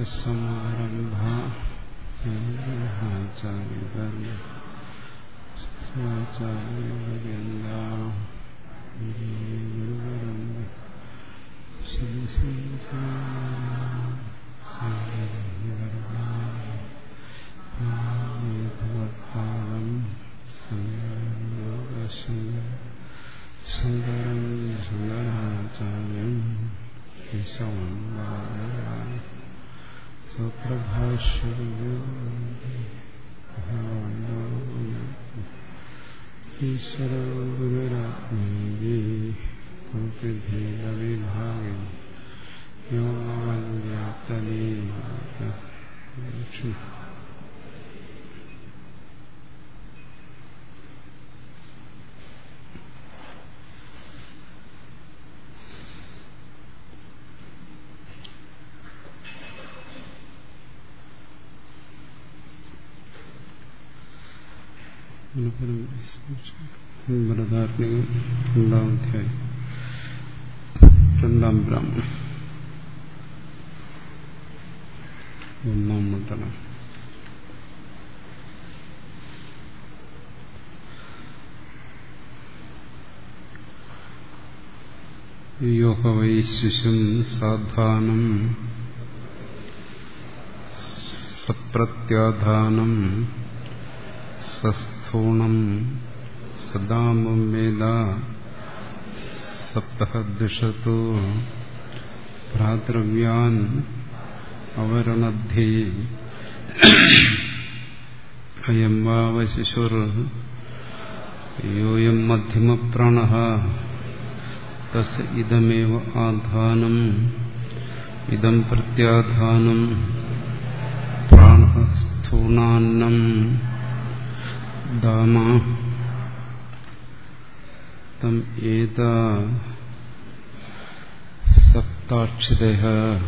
സമാരംഭ ശങ്കരം ശങ്കരാചാര്യം ഈശ്വര ഗുരുരാത്മീവിഭാഗി യോഗ്യാപ്തനീ ഭരതാത്മിക രണ്ടാം അധ്യായം രണ്ടാം ബ്രാഹ്മണം ഒന്നാം മണ്ഡലം യോഹ വൈ ശിശും സാധാനം സപ്രത്യാധാനം സസ്ഥൂണം സദാമം വേദ സപ്തഹദ്വിഷത്തു ഭ്രാതൃവ്യാൻ അവരണദ്ധി അയം വാവ ശിശുർ യോയം മധ്യമപ്രാണ തസ് ഇതമേവ ആധാനം ഇതം പ്രത്യാധാനം പ്രാണസ്ഥൂണാന്നം ദാമ തം ഏത സപ്താക്ഷിത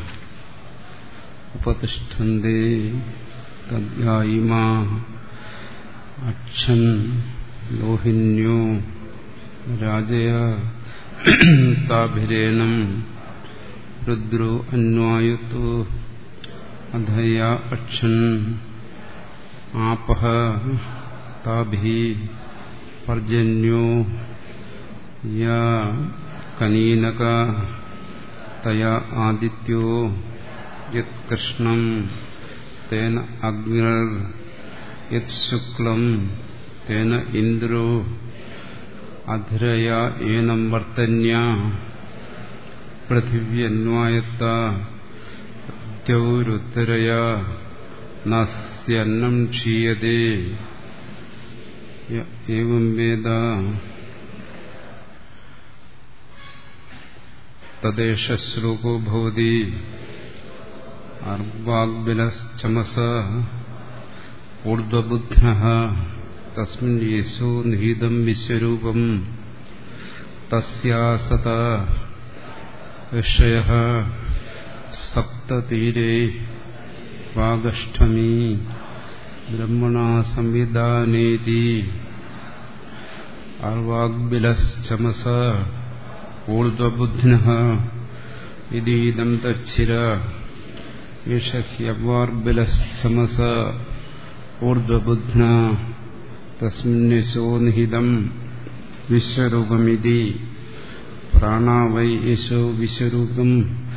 ഉപതിഷ്ഠന്തി തദ്യായിമാ അക്ഷൻ ലോഹിന്യോ രാജയ താഭിരേണം രുദ്രോ അന്വായുത്തു അധയ അക്ഷൻ ആപഹ താഭി പർജന്യോ യാ കനീനക തയാ ആദിത്യോ യത്കൃഷ്ണം തേന അഗ്നിർ യത് ശുക്ലം തേന ഇന്ദ്രോ അധരയ ഏനം വർത്തന്യ പൃഥിവ്യന്വായത്ത ദ്യൗരുത്തരയ നസ്യന്നം ക്ഷീയതേ ഏവം വേദ തദ്ദേശ ശ്ലോകോ ഭവതി അർവാഗ്ബിലശ്ചമസ ഊർധ്വബുധ്ന തസ്മിൻ യേശോ നിഹിതം വിശ്വരൂപം തസ്യാസത ഋഷയ സപ്തതീരേ വാഗഷ്ടമീ ബ്രഹ്മണാ സംവിധാനേതി അർവാഗ്ബിലശ്ചമസ ഊർധ്വബുധ്ന ഇതീദം തച്ചിര ഏഷ ഹ്യവാർബിലശ്ചമസ ഊർധ്വബുധ്ന തസ്മിന്നശോ നിഹിതം വിശ്വരൂപമിതി പ്രാണാവൈ യശോ വിശ്വരൂപം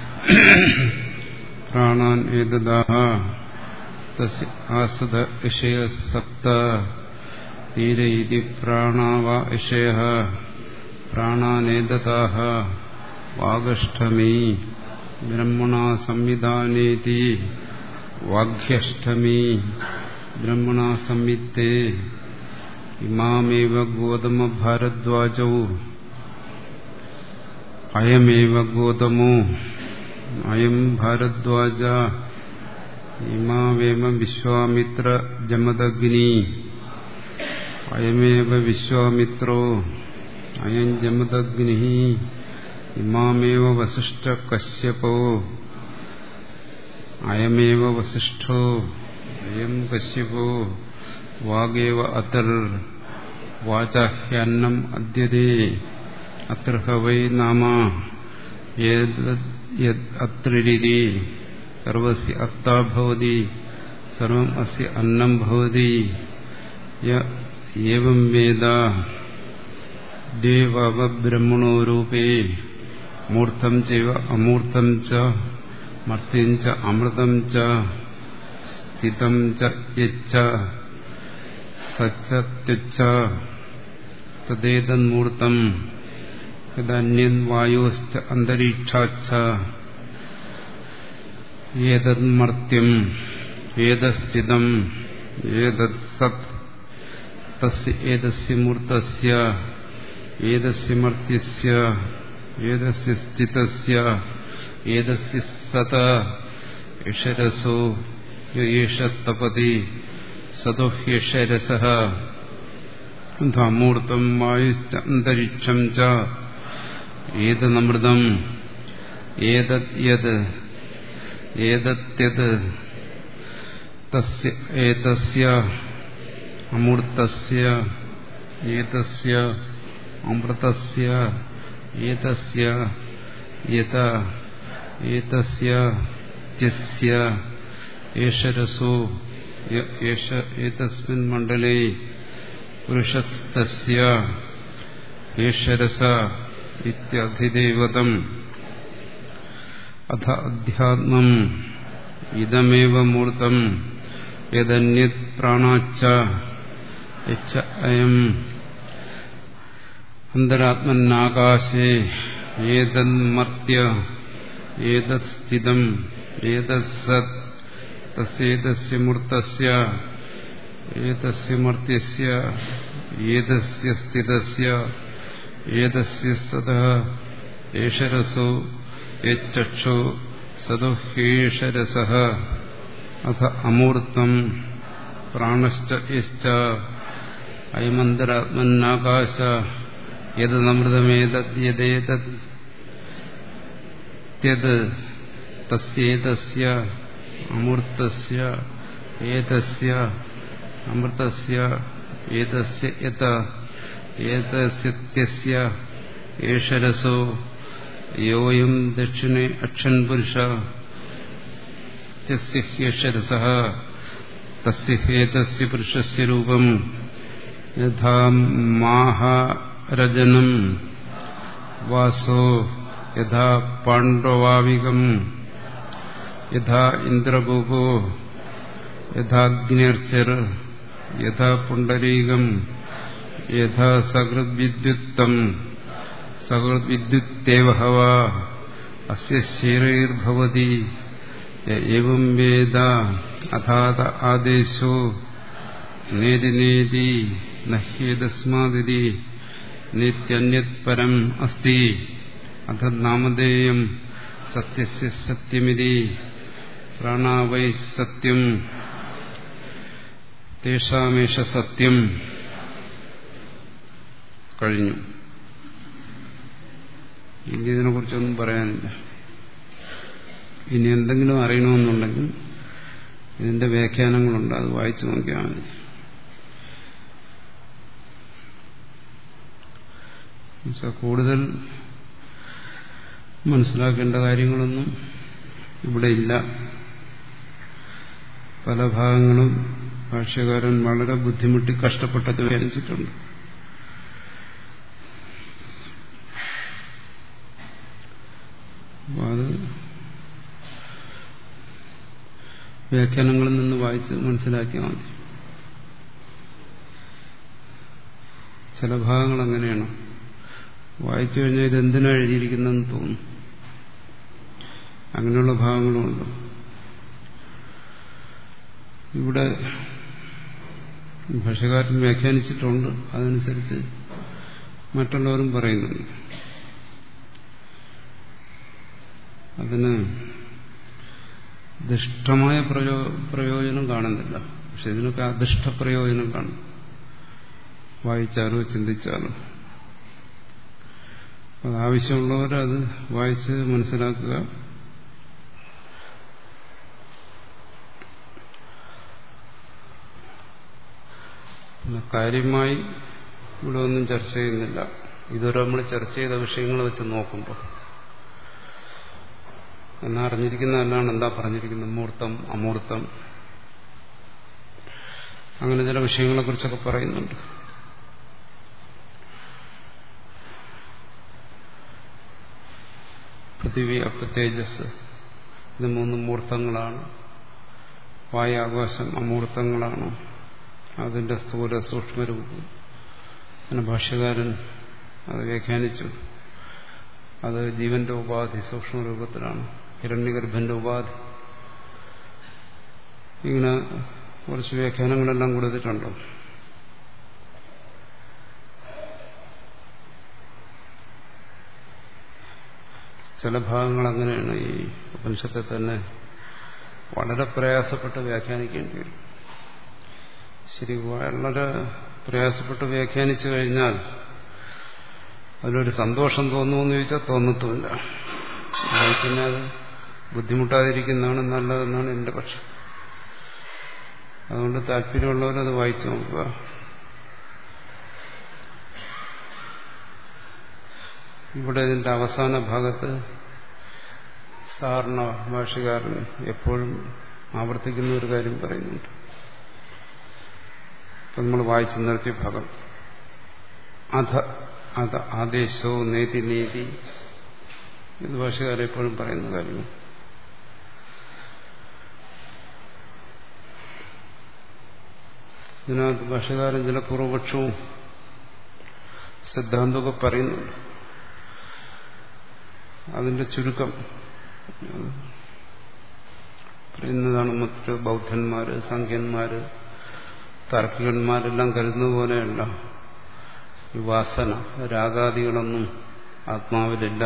പ്രാണാൻ ഏതദാഹ തസ്യ ആസദ വിഷയ സപ്ത തീര ഇതി പ്രാണാവ വിഷയ പ്രാണാനേദതാഹ വാഗഷ്ടമി ബ്രഹ്മണാ സംവിധാനേതി വാഗ്യഷ്ടമി ബ്രഹ്മണാ സംവിത്തെ ഇമാമേവ ഗോതമ ഭാരദ്വാജൗ അയമേവ ഗോതമോ അയം ഭാരദ്വാജ ഇമാവേമ വിശ്വാമിത്ര ജമദഗ്നി അയമേവ വിശ്വാമിത്രോ അയം ജമദഗ്നി ഇമാമേവ വസിഷ്ഠ കശ്യപോ അയമേവ വസിഷ്ഠോ അയം കശ്യപോ വാഗേവ അതിർ വാചാഹ്യന്നം അദ്യതേ അത്ര വൈ നാമ അത്രിരി സർവസ്യ അത്താ ഭവതി സർവം അസ്യ അന്നം ഭവതി യം വേദ ദേവബ്രഹ്മണോ രൂപേ മൂർത്തം ചൈവ അമൂർത്തം ച മർത്യം ച അമൃതം ച സ്ഥിതം ച യച്ച സച്ച തദ്ദേതന്മൂർത്തം യദന്യൻ വായോശ്ച അന്തരീക്ഷാച്ഛ ഏതന്മർത്യം ഏതസ്ഥിതം ഏതത് സത് തസ്യ ഏതസ്യ മൂർത്തസ്യ ഏതസ്യ മർത്യസ്യ ഏതസ്യ സ്ഥിതസ്യ ഏതസ്യ സത യഷരസോ യേഷ തപതി സതോ യഷരസ ധമൂർത്തം വായുശ്ച അന്തരിക്ഷം ച ഏതനമൃതം ഏതത് യത് ഏതത്യത് തസ്യ ഏതസ്യ അമൂർത്തസ്യ ഏതസ്യ അമൃതസ്യ ഏതസ്യ യത ഏതസ്യ ത്യസ്യ ഏഷരസോ യേഷ ഏതസ്മിൻ മണ്ഡലേ പുരുഷസ്തസ്യ ഏഷരസ ഇത്യധിദേവതം അഥ അധ്യാത്മം ഇതമേവ മൂർത്തം യദന്യത് പ്രാണാച്ച യച്ച അയം അന്തരാത്മന്നാകാശേ ഏതന്മർത്യ ഏതത് സ്ഥിതം ഏതത് സത് തസ്യേതസ്യ മൂർത്തസ്യ ഏതസ്യ മർത്യസ്യ ഏതസ്യ സ്ഥിതസ്യ ഏതസ്യ സതഃ ഏഷരസോ യച്ചക്ഷോ സദോഹേഷരസഃ അഥ അമൂർത്തം പ്രാണശ്ച യശ്ച അയമന്തരാത്മന്നാകാശ യതമൃതമേതദ്യതേതത് യത് തസ്യേതസ്യ അമൂർത്തസ്യ ഏതസ്യ അമൃതസ്യ ഏതസ്യ യത ഏതസ്യത്യസ്യ ഏഷരസോ യോയം ദക്ഷിണേ അക്ഷൻ പുരുഷ യസ്യഹ്യഷരസ തസ്യ ഹേതസ്യ പുരുഷസ്യ രൂപം യഥാ മാഹരജനം വാസോ യഥാ പാണ്ഡവാവികം യഥാ ഇന്ദ്രഭൂപോ യഥാഗ്നിർച്ചർ യഥാ പുണ്ടരീകം യഥാ സകൃദ്വിദ്യുത്തം സകൃദ്വിദ്യുത്തേവ ഹവ അസ്യ ശരീർഭവതി എവം വേദ അഥാത ആദേശോ നേതി നേതി നഹ്യേതസ്മാതി നിത്യന്യത് പരം അസ്തി അഥ നാമധേയം സത്യസ്യ സത്യമിതി പ്രാണാവൈ സത്യം തേഷാമേഷ സത്യം കഴിഞ്ഞു ഇനി ഇതിനെക്കുറിച്ചൊന്നും പറയാനില്ല ഇനി എന്തെങ്കിലും അറിയണമെന്നുണ്ടെങ്കിൽ ഇതിന്റെ വ്യാഖ്യാനങ്ങളുണ്ട് അത് വായിച്ചു നോക്കിയാൽ മതി കൂടുതൽ മനസ്സിലാക്കേണ്ട കാര്യങ്ങളൊന്നും ഇവിടെ ഇല്ല പല ഭാഗങ്ങളും ഭാഷ്യകാരൻ വളരെ ബുദ്ധിമുട്ടി കഷ്ടപ്പെട്ടൊക്കെ വ്യാഖ്യാനിച്ചിട്ടുണ്ട് അപ്പോൾ അത് വ്യാഖ്യാനങ്ങളിൽ നിന്ന് വായിച്ച് മനസ്സിലാക്കിയാൽ മതി ചില ഭാഗങ്ങൾ അങ്ങനെയാണ് വായിച്ചു കഴിഞ്ഞാൽ ഇത് എന്തിനാ എഴുതിയിരിക്കുന്നതെന്ന് തോന്നും അങ്ങനെയുള്ള ഭാഗങ്ങളുമുണ്ട് ഇവിടെ ഭാഷകാരൻ വ്യാഖ്യാനിച്ചിട്ടുണ്ട് അതനുസരിച്ച് മറ്റുള്ളവരും പറയുന്നുണ്ട് അതിന് ദുഷ്ടമായ പ്രയോജനം കാണുന്നില്ല പക്ഷെ ഇതിനൊക്കെ അധിഷ്ഠ പ്രയോജനം കാണും വായിച്ചാലോ ചിന്തിച്ചാലോ അത് ആവശ്യമുള്ളവരത് വായിച്ച് മനസ്സിലാക്കുക കാര്യമായി ഇവിടെ ഒന്നും ചർച്ച ചെയ്യുന്നില്ല ഇതുവരെ നമ്മൾ ചർച്ച ചെയ്ത വിഷയങ്ങൾ വെച്ച് നോക്കുമ്പോൾ എന്നറിഞ്ഞിരിക്കുന്നതല്ലാണ് എന്താ പറഞ്ഞിരിക്കുന്നത് മൂർത്തം അമൂർത്തം അങ്ങനെ ചില വിഷയങ്ങളെക്കുറിച്ചൊക്കെ പറയുന്നുണ്ട് പൃഥിവി അപ്പ് തേജസ് ഇത് മൂന്ന് മൂർത്തങ്ങളാണ് വായു ആകാശം അമൂർത്തങ്ങളാണ് അതിന്റെ സ്ഥൂല സൂക്ഷ്മരൂപം അങ്ങനെ ഭാഷ്യകാരൻ അത് വ്യാഖ്യാനിച്ചു അത് ജീവന്റെ ഉപാധി സൂക്ഷ്മരൂപത്തിലാണ് ഹിരണ്യഗർഭന്റെ ഉപാധി ഇങ്ങനെ കുറച്ച് വ്യാഖ്യാനങ്ങളെല്ലാം കൊടുത്തിട്ടുണ്ട് ചില ഭാഗങ്ങൾ അങ്ങനെയാണ് ഈ ഉപനിഷത്തെ തന്നെ വളരെ പ്രയാസപ്പെട്ട് വ്യാഖ്യാനിക്കേണ്ടി വരും ശരി വളരെ പ്രയാസപ്പെട്ട് വ്യാഖ്യാനിച്ചു കഴിഞ്ഞാൽ അതിലൊരു സന്തോഷം തോന്നുമെന്ന് ചോദിച്ചാൽ തോന്നത്തുമില്ല പിന്നെ അത് ബുദ്ധിമുട്ടാതിരിക്കുന്നതാണ് നല്ലതെന്നാണ് എന്റെ പക്ഷം അതുകൊണ്ട് താല്പര്യമുള്ളവരത് വായിച്ചു നോക്കുക ഇവിടെ ഇതിന്റെ അവസാന ഭാഗത്ത് സാധാരണ ഭാഷകാരൻ എപ്പോഴും ആവർത്തിക്കുന്ന ഒരു കാര്യം പറയുന്നുണ്ട് ഇപ്പം നമ്മൾ വായിച്ചു നിർത്തിയ ഭാഗം അധ അത ആദേശോ നേതി നീതി ഇത് ഭാഷകാരൻ എപ്പോഴും പറയുന്ന കാര്യമാണ് ഇതിനകത്ത് ഭാഷകാരൻ ചില പൂർവപക്ഷവും സിദ്ധാന്തമൊക്കെ പറയുന്നുണ്ട് അതിന്റെ ചുരുക്കം പറയുന്നതാണ് മറ്റു ബൗദ്ധന്മാര് സംഖ്യന്മാര് താർക്കികന്മാരെല്ലാം കരുതുന്ന പോലെയല്ല ഈ വാസന രാഗാദികളൊന്നും ആത്മാവിലില്ല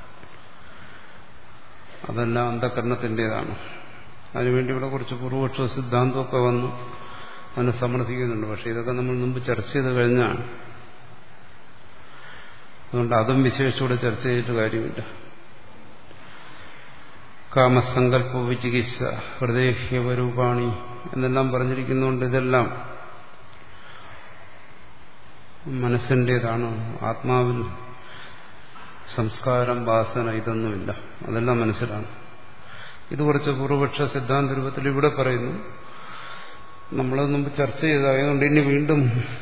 അതെല്ലാം അന്ധകരണത്തിൻ്റെതാണ് അതിനുവേണ്ടി ഇവിടെ കുറച്ച് പൂർവപക്ഷ സിദ്ധാന്തമൊക്കെ വന്നു അതിനെ സമർത്ഥിക്കുന്നുണ്ട് പക്ഷെ ഇതൊക്കെ നമ്മൾ മുമ്പ് ചർച്ച ചെയ്ത് കഴിഞ്ഞാണ് അതുകൊണ്ട് അതും വിശേഷിച്ചൂടെ ചർച്ച ചെയ്തിട്ട് കാര്യമില്ല കാമസങ്കല്പ വിചികിത്സ ഹൃദയഹ്യവരൂപാണി എന്നെല്ലാം പറഞ്ഞിരിക്കുന്നുണ്ട് ഇതെല്ലാം മനസ്സിൻ്റെതാണ് ആത്മാവിൽ സംസ്കാരം വാസന ഇതൊന്നുമില്ല അതെല്ലാം മനസ്സിലാണ് ഇത് കുറച്ച് പൂർവപക്ഷ സിദ്ധാന്ത രൂപത്തിൽ ഇവിടെ പറയുന്നു നമ്മളത് മുമ്പ് ചർച്ച ചെയ്തതായതുകൊണ്ട് ഇനി വീണ്ടും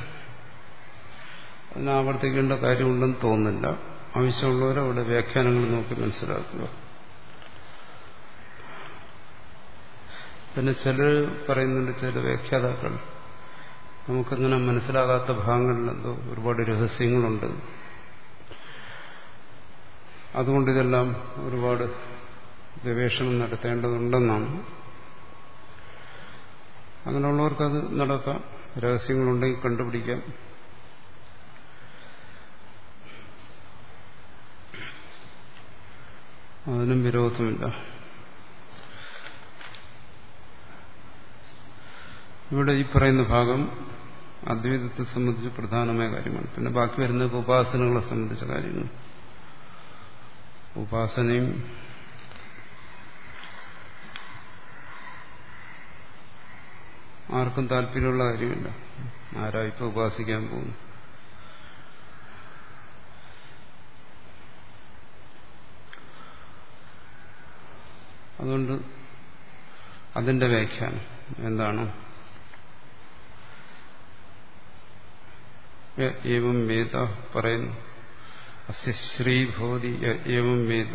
അതിനാവർത്തിക്കേണ്ട കാര്യമുണ്ടെന്ന് തോന്നുന്നില്ല ആവശ്യമുള്ളവർ അവിടെ വ്യാഖ്യാനങ്ങൾ നോക്കി മനസ്സിലാക്കുക പിന്നെ ചിലർ പറയുന്നുണ്ട് ചില വ്യാഖ്യാതാക്കൾ നമുക്കങ്ങനെ മനസ്സിലാകാത്ത ഭാഗങ്ങളിലെന്തോ ഒരുപാട് രഹസ്യങ്ങളുണ്ട് അതുകൊണ്ട് ഇതെല്ലാം ഒരുപാട് ഗവേഷണം നടത്തേണ്ടതുണ്ടെന്നാണ് അങ്ങനെയുള്ളവർക്കത് നടക്കാം രഹസ്യങ്ങളുണ്ടെങ്കിൽ കണ്ടുപിടിക്കാം അതിനും വിരോധമില്ല ഇവിടെ ഈ പറയുന്ന ഭാഗം അദ്വൈതത്തെ സംബന്ധിച്ച് പ്രധാനമായ കാര്യമാണ് പിന്നെ ബാക്കി വരുന്നത് ഉപാസനകളെ സംബന്ധിച്ച കാര്യങ്ങൾ ഉപാസനയും ആർക്കും താല്പര്യമുള്ള കാര്യമില്ല ആരാ ഇപ്പൊ ഉപാസിക്കാൻ പോകുന്നു അതുകൊണ്ട് അതിന്റെ വ്യാഖ്യാനം എന്താണ് ഏവം വേദ പറയുന്നു അസ്യ ശ്രീഭവതി ഏവം വേദ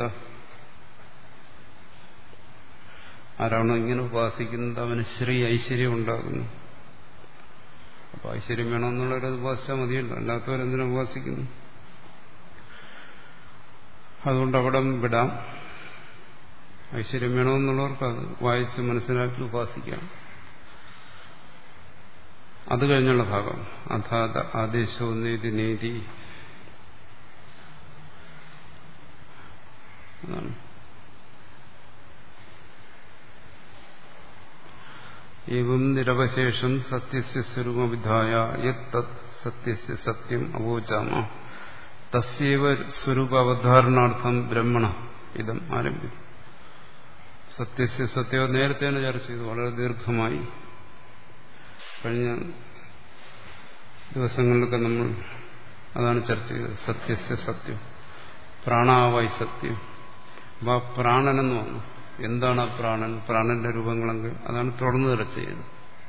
ആരാണോ ഇങ്ങനെ ഉപാസിക്കുന്നത് അവന് ശ്രീ ഐശ്വര്യം ഉണ്ടാകുന്നു അപ്പൊ ഐശ്വര്യം വേണമെന്നുള്ളവരത് ഉപാസിച്ചാൽ മതിയല്ലോ അല്ലാത്തവരെന്തിനാ ഉപാസിക്കുന്നു അതുകൊണ്ട് അവിടെ വിടാം ഐശ്വര്യം വേണമെന്നുള്ളവർക്ക് അത് വായിച്ച് മനസ്സിലാക്കി ഉപാസിക്കാം അത് കഴിഞ്ഞുള്ള ഭാഗം അഥാത ആദേശോ നീതി നീതി അതാണ് ഏവം നിരവശേഷം സത്യസ്യ സ്വരൂപവിധായ യത് സത്യസ്യ സത്യം അവോചാമ തസ്യവ സ്വരൂപാവധാരണാർത്ഥം ബ്രഹ്മണ ഇതം ആരംഭിക്കും സത്യസ്യ സത്യം നേരത്തെ തന്നെ ചർച്ച ചെയ്തു വളരെ ദീർഘമായി കഴിഞ്ഞ ദിവസങ്ങളിലൊക്കെ നമ്മൾ അതാണ് ചർച്ച ചെയ്തത് സത്യസ്യ സത്യം പ്രാണാവായി സത്യം അപ്പൊ ആ പ്രാണനെന്ന് വന്നു എന്താണ് ആ പ്രാണൻ പ്രാണന്റെ രൂപങ്ങളെങ്കിൽ അതാണ് തുടർന്ന് ചർച്ച ചെയ്തത്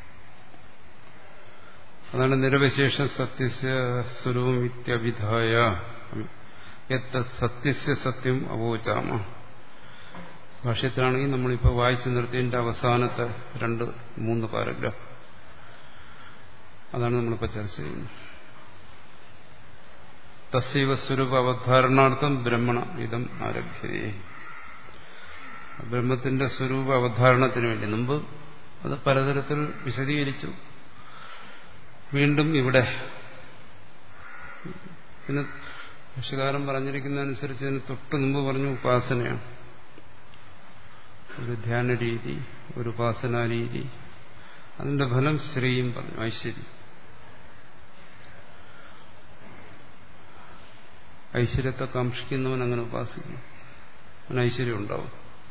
അതാണ് നിരവശേഷ സത്യസ്യ സ്വരൂപം ഇത്യഭിധായ എത്ത സത്യസ്യ സത്യം അവോചാമ ഭാഷ്യത്തിലാണെങ്കിൽ നമ്മളിപ്പോൾ വായിച്ചു നിർത്തിയതിന്റെ അവസാനത്തെ രണ്ട് മൂന്ന് പാരഗ്രാഫ് അതാണ് നമ്മളിപ്പോൾ ചർച്ച ചെയ്യുന്നത് തസ്സൈവ സ്വരൂപ അവധാരണാർത്ഥം ബ്രഹ്മണ ഇതം ആരഭ്യതയെ ബ്രഹ്മത്തിന്റെ സ്വരൂപ അവധാരണത്തിന് വേണ്ടി മുമ്പ് അത് പലതരത്തിൽ വിശദീകരിച്ചു വീണ്ടും ഇവിടെ പിന്നെ ഭാഷകാരൻ പറഞ്ഞിരിക്കുന്നതനുസരിച്ച് അതിന് തൊട്ട് മുമ്പ് പറഞ്ഞു ഉപാസനയാണ് ഒരു ധ്യാന രീതി ഒരു ഉപാസനാ രീതി അതിന്റെ ഫലം ശ്രീയും പറഞ്ഞു ഐശ്വര്യം ഐശ്വര്യത്തെ കാക്ഷിക്കുന്നവൻ അങ്ങനെ ഉപാസിക്കും അവന് ഐശ്വര്യം ഉണ്ടാവും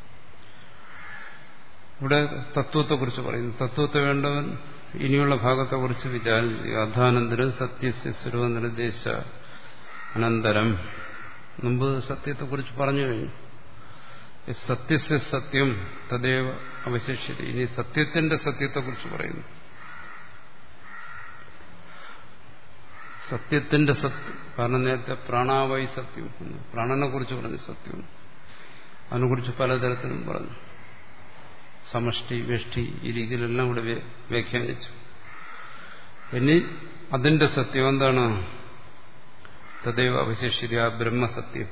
ഇവിടെ തത്വത്തെക്കുറിച്ച് പറയുന്നു തത്വത്തെ വേണ്ടവൻ ഇനിയുള്ള ഭാഗത്തെക്കുറിച്ച് വിചാരം ചെയ്യുക അധാനന്തരം സത്യസ്യ സ്വരൂപനിർദ്ദേശ അനന്തരം മുമ്പ് സത്യത്തെക്കുറിച്ച് പറഞ്ഞു കഴിഞ്ഞു സത്യസ്യ സത്യം തദേവ അവശേഷിത ഇനി സത്യത്തിന്റെ സത്യത്തെക്കുറിച്ച് പറയുന്നു സത്യത്തിന്റെ സത്യം കാരണം നേരത്തെ പ്രാണാവൈ സത്യം പ്രാണനെ കുറിച്ച് പറഞ്ഞു സത്യം അതിനെക്കുറിച്ച് പലതരത്തിലും പറഞ്ഞു സമഷ്ടി വെഷ്ടി ഈ രീതിയിലെല്ലാം ഇവിടെ വ്യാഖ്യാനിച്ചു ഇനി അതിന്റെ സത്യം എന്താണ് തദൈവ അവശേഷിത ബ്രഹ്മസത്യം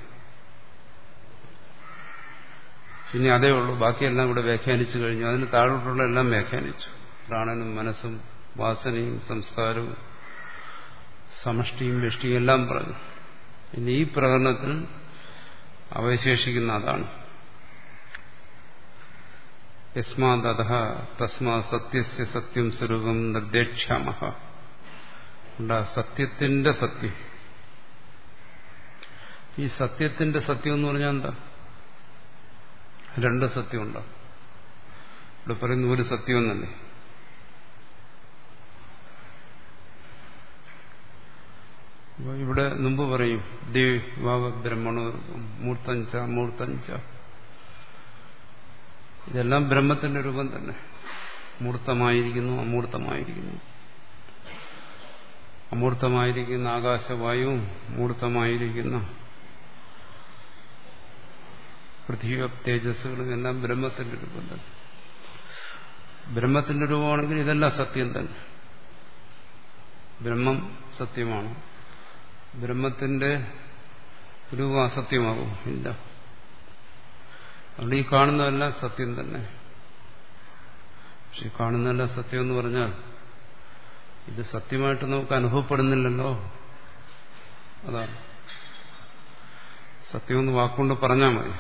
ഇനി അതേ ഉള്ളൂ ബാക്കിയെല്ലാം ഇവിടെ വ്യാഖ്യാനിച്ചു കഴിഞ്ഞു അതിന് താഴോട്ടുള്ള എല്ലാം വ്യാഖ്യാനിച്ചു പ്രാണനും മനസ്സും വാസനയും സംസ്കാരവും സമഷ്ടിയും വെഷ്ടിയും എല്ലാം പറഞ്ഞു ഇനി ഈ പ്രകടനത്തിൽ അവശേഷിക്കുന്ന അതാണ് യസ്മാദ തസ്മാ സത്യസ്യ സത്യം സ്വരൂപം നിർദ്ദേക്ഷ്യാമ സത്യത്തിന്റെ സത്യം ഈ സത്യത്തിന്റെ സത്യം എന്ന് പറഞ്ഞാൽ എന്താ രണ്ട് സത്യമുണ്ടോ ഇവിടെ പറയുന്ന ഒരു സത്യം എന്നല്ലേ ഇവിടെ മുമ്പ് പറയും ദേവാവ ബ്രഹ്മണോ മൂർത്തഞ്ച മൂർത്തഞ്ച ഇതെല്ലാം ബ്രഹ്മത്തിന്റെ രൂപം തന്നെ മൂർത്തമായിരിക്കുന്നു അമൂർത്തമായിരിക്കുന്നു അമൂർത്തമായിരിക്കുന്ന ആകാശവായുവും മൂർത്തമായിരിക്കുന്ന പൃഥ്വി തേജസ്സുകളും എല്ലാം ബ്രഹ്മത്തിന്റെ രൂപം തന്നെ ബ്രഹ്മത്തിന്റെ രൂപമാണെങ്കിൽ ഇതെല്ലാം സത്യം തന്നെ ബ്രഹ്മം സത്യമാണ് ബ്രഹ്മത്തിന്റെ രൂപം അസത്യമാകും ഇല്ല അതുകൊണ്ട് ഈ കാണുന്നതെല്ലാം സത്യം തന്നെ പക്ഷെ കാണുന്നതെല്ലാം സത്യം എന്ന് പറഞ്ഞാൽ ഇത് സത്യമായിട്ട് നമുക്ക് അനുഭവപ്പെടുന്നില്ലല്ലോ അതാണ് സത്യമെന്ന് വാക്കുകൊണ്ട് പറഞ്ഞാൽ മതി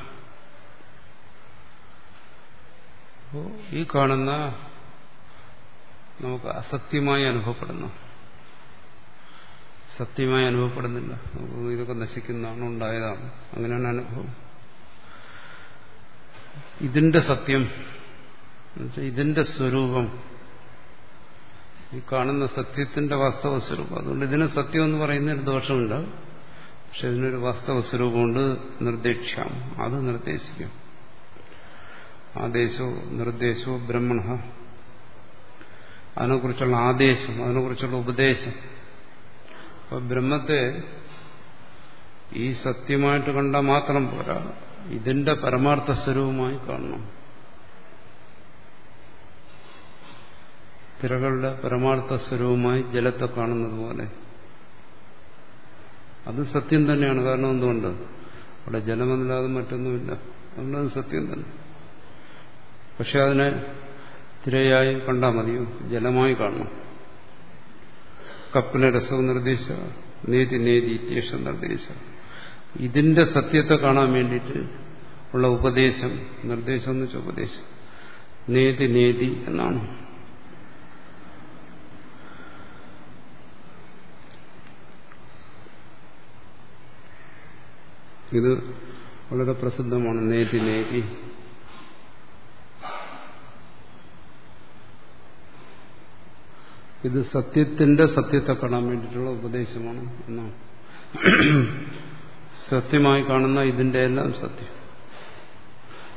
അപ്പോ ഈ കാണുന്ന നമുക്ക് അസത്യമായി അനുഭവപ്പെടുന്നു സത്യമായി അനുഭവപ്പെടുന്നില്ല നമുക്ക് ഇതൊക്കെ നശിക്കുന്നതാണ് ഉണ്ടായതാണ് അങ്ങനെയാണ് അനുഭവം ഇതിന്റെ സത്യം ഇതിന്റെ സ്വരൂപം ഈ കാണുന്ന സത്യത്തിന്റെ വാസ്തവ സ്വരൂപം അതുകൊണ്ട് ഇതിന് സത്യം എന്ന് പറയുന്നതിന് ദോഷമില്ല പക്ഷെ ഇതിനൊരു വാസ്തവ സ്വരൂപമുണ്ട് നിർദ്ദേക്ഷ്യം അത് നിർദ്ദേശിക്കും ആദേശോ നിർദ്ദേശോ ബ്രഹ്മണ അതിനെക്കുറിച്ചുള്ള ആദേശം അതിനെക്കുറിച്ചുള്ള ഉപദേശം അപ്പൊ ബ്രഹ്മത്തെ ഈ സത്യമായിട്ട് കണ്ടാൽ മാത്രം പോരാ ഇതിന്റെ പരമാർത്ഥ സ്വരൂപമായി കാണണം തിരകളുടെ പരമാർത്ഥ സ്വരൂപമായി ജലത്തെ കാണുന്നത് പോലെ അത് സത്യം തന്നെയാണ് കാരണം എന്തുകൊണ്ട് അവിടെ ജലമല്ലാതെ മറ്റൊന്നുമില്ല അതുകൊണ്ട് അത് സത്യം തന്നെ പക്ഷെ അതിനെ തിരയായി കണ്ടാൽ മതിയോ ജലമായി കാണണം കപ്പിലെ രസവും നിർദ്ദേശ നേതി നേതി ഇത്യേഷം നിർദ്ദേശ ഇതിന്റെ സത്യത്തെ കാണാൻ വേണ്ടിയിട്ട് ഉള്ള ഉപദേശം നിർദ്ദേശം എന്ന് വെച്ചാൽ ഉപദേശം നേതി നേതി എന്നാണ് ഇത് വളരെ പ്രസിദ്ധമാണ് നേതി നേതി ഇത് സത്യത്തിന്റെ സത്യത്തെ കാണാൻ വേണ്ടിയിട്ടുള്ള ഉപദേശമാണ് എന്നാണ് സത്യമായി കാണുന്ന ഇതിന്റെ എല്ലാം സത്യം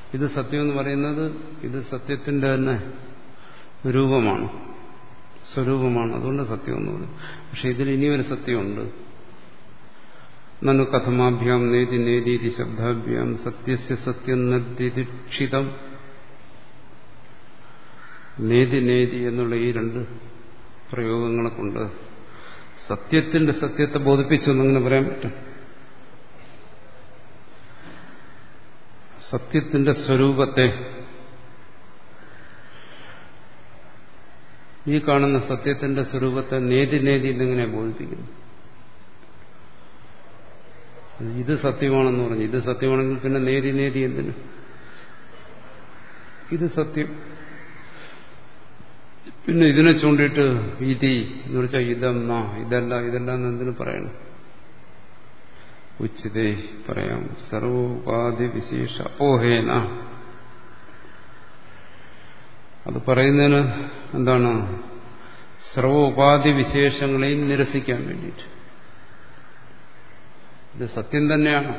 ഇത് സത്യം എന്ന് പറയുന്നത് ഇത് സത്യത്തിന്റെ തന്നെ രൂപമാണ് സ്വരൂപമാണ് അതുകൊണ്ട് സത്യം എന്ന് പറയും പക്ഷെ ഇതിൽ ഇനിയൊരു സത്യമുണ്ട് നനു കഥമാഭ്യാം നേതി നേതീതി ശബ്ദാഭ്യാം സത്യസ്യ സത്യം നദീക്ഷിതം നേതി നേതി എന്നുള്ള ഈ രണ്ട് പ്രയോഗങ്ങളെ കൊണ്ട് സത്യത്തിന്റെ സത്യത്തെ ബോധിപ്പിച്ചു എന്നങ്ങനെ പറയാൻ പറ്റും സത്യത്തിന്റെ സ്വരൂപത്തെ ഈ കാണുന്ന സത്യത്തിന്റെ സ്വരൂപത്തെ നേതി നേതി എന്നിങ്ങനെ ബോധിപ്പിക്കുന്നു ഇത് സത്യമാണെന്ന് പറഞ്ഞു ഇത് സത്യമാണെങ്കിൽ പിന്നെ നേതി നേതി എന്തിനു ഇത് സത്യം പിന്നെ ഇതിനെ ചൂണ്ടിയിട്ട് ഇതി എന്ന് വെച്ചാൽ ഇതെന്ന ഇതല്ല ഇതെല്ലാം എന്തിനു പറയണം ഉച്ചിതേ പറയാം സർവോപാധി വിശേഷ അപോഹേന അത് പറയുന്നതിന് എന്താണ് സർവോപാധി വിശേഷങ്ങളെയും നിരസിക്കാൻ വേണ്ടിയിട്ട് ഇത് സത്യം തന്നെയാണ്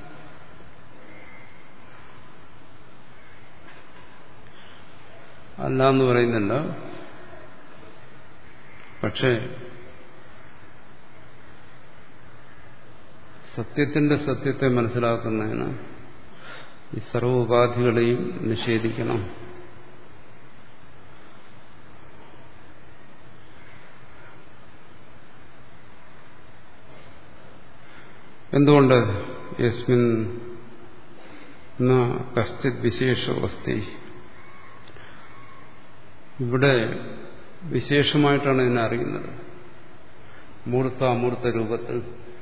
അല്ല എന്ന് പറയുന്നില്ല പക്ഷേ സത്യത്തിന്റെ സത്യത്തെ മനസ്സിലാക്കുന്നതിന് ഈ സർവോപാധികളെയും നിഷേധിക്കണം എന്തുകൊണ്ട് യസ്മിൻ കശ്ചിത് വിശേഷവസ്തി ഇവിടെ വിശേഷമായിട്ടാണ് ഇതിനെ അറിയുന്നത് മൂർത്ത അമൂർത്ത രൂപത്തിൽ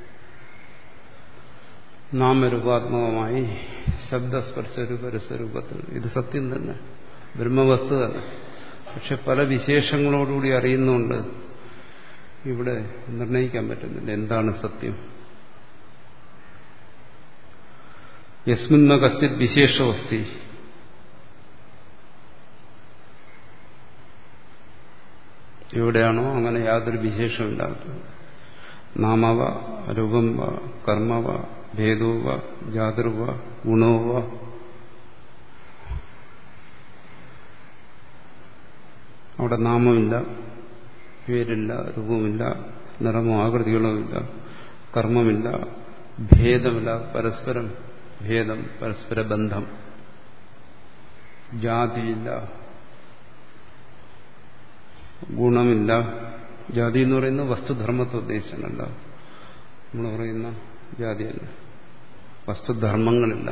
നാമരൂപാത്മകമായി ശബ്ദസ്പർശരൂപ രസരൂപത്തിൽ ഇത് സത്യം തന്നെ ബ്രഹ്മവസ്തു തന്നെ പക്ഷെ പല വിശേഷങ്ങളോടുകൂടി അറിയുന്നുണ്ട് ഇവിടെ നിർണയിക്കാൻ പറ്റുന്നില്ല എന്താണ് സത്യം യസ്മിന്ന കശ്ചിത് വിശേഷവസ്തി എവിടെയാണോ അങ്ങനെ യാതൊരു വിശേഷമില്ലാത്തത് നാമവ രൂപം വ കർമ്മവ ഭേദോവ ജാതൃവ ഗുണോവ അവിടെ നാമമില്ല പേരില്ല രൂപമില്ല നിറമോ ആകൃതികളോ ഇല്ല കർമ്മമില്ല ഭേദമില്ല പരസ്പരം ഭേദം പരസ്പര ബന്ധം ജാതിയില്ല ഗുണമില്ല ജാതി എന്ന് പറയുന്ന വസ്തുധർമ്മത്തെ ഉദ്ദേശിച്ചല്ല നമ്മൾ പറയുന്ന ജാതിയല്ല വസ്തുധർമ്മങ്ങളില്ല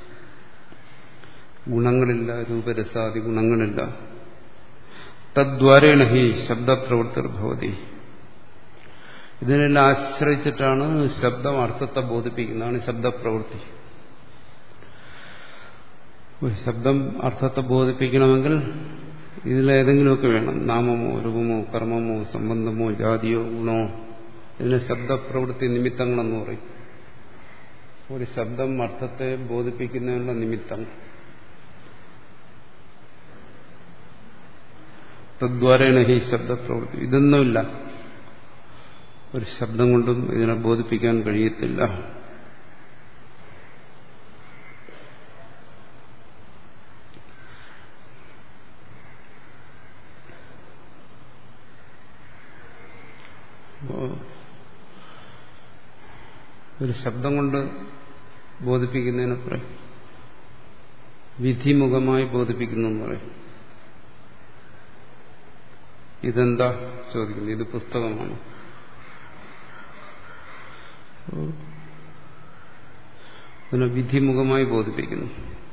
ഗുണങ്ങളില്ല രൂപരസാദി ഗുണങ്ങളില്ല തദ്വാരേണ ഹി ശബ്ദപ്രവൃത്തിർഭവതി ഇതിനെല്ലാം ആശ്രയിച്ചിട്ടാണ് ശബ്ദം അർത്ഥത്തെ ബോധിപ്പിക്കുന്നതാണ് ശബ്ദപ്രവൃത്തി ഒരു ശബ്ദം അർത്ഥത്തെ ബോധിപ്പിക്കണമെങ്കിൽ ഇതിലേതെങ്കിലുമൊക്കെ വേണം നാമമോ രൂപമോ കർമ്മമോ സംബന്ധമോ ജാതിയോ ഗുണോ ഇതിനെ ശബ്ദപ്രവൃത്തി നിമിത്തങ്ങളെന്ന് പറയും ഒരു ശബ്ദം അർത്ഥത്തെ ബോധിപ്പിക്കുന്നതിനുള്ള നിമിത്തം തദ്വാരേണ ഹി ശബ്ദപ്രവൃത്തി ഇതൊന്നുമില്ല ഒരു ശബ്ദം കൊണ്ടും ഇതിനെ ബോധിപ്പിക്കാൻ കഴിയത്തില്ല ഒരു ശബ്ദം കൊണ്ട് ബോധിപ്പിക്കുന്നതിനെ പറയും വിധിമുഖമായി ബോധിപ്പിക്കുന്നു എന്ന് പറയും ഇതെന്താ ചോദിക്കുന്നത് ഇത് പുസ്തകമാണ് അതിനെ വിധിമുഖമായി ബോധിപ്പിക്കുന്നു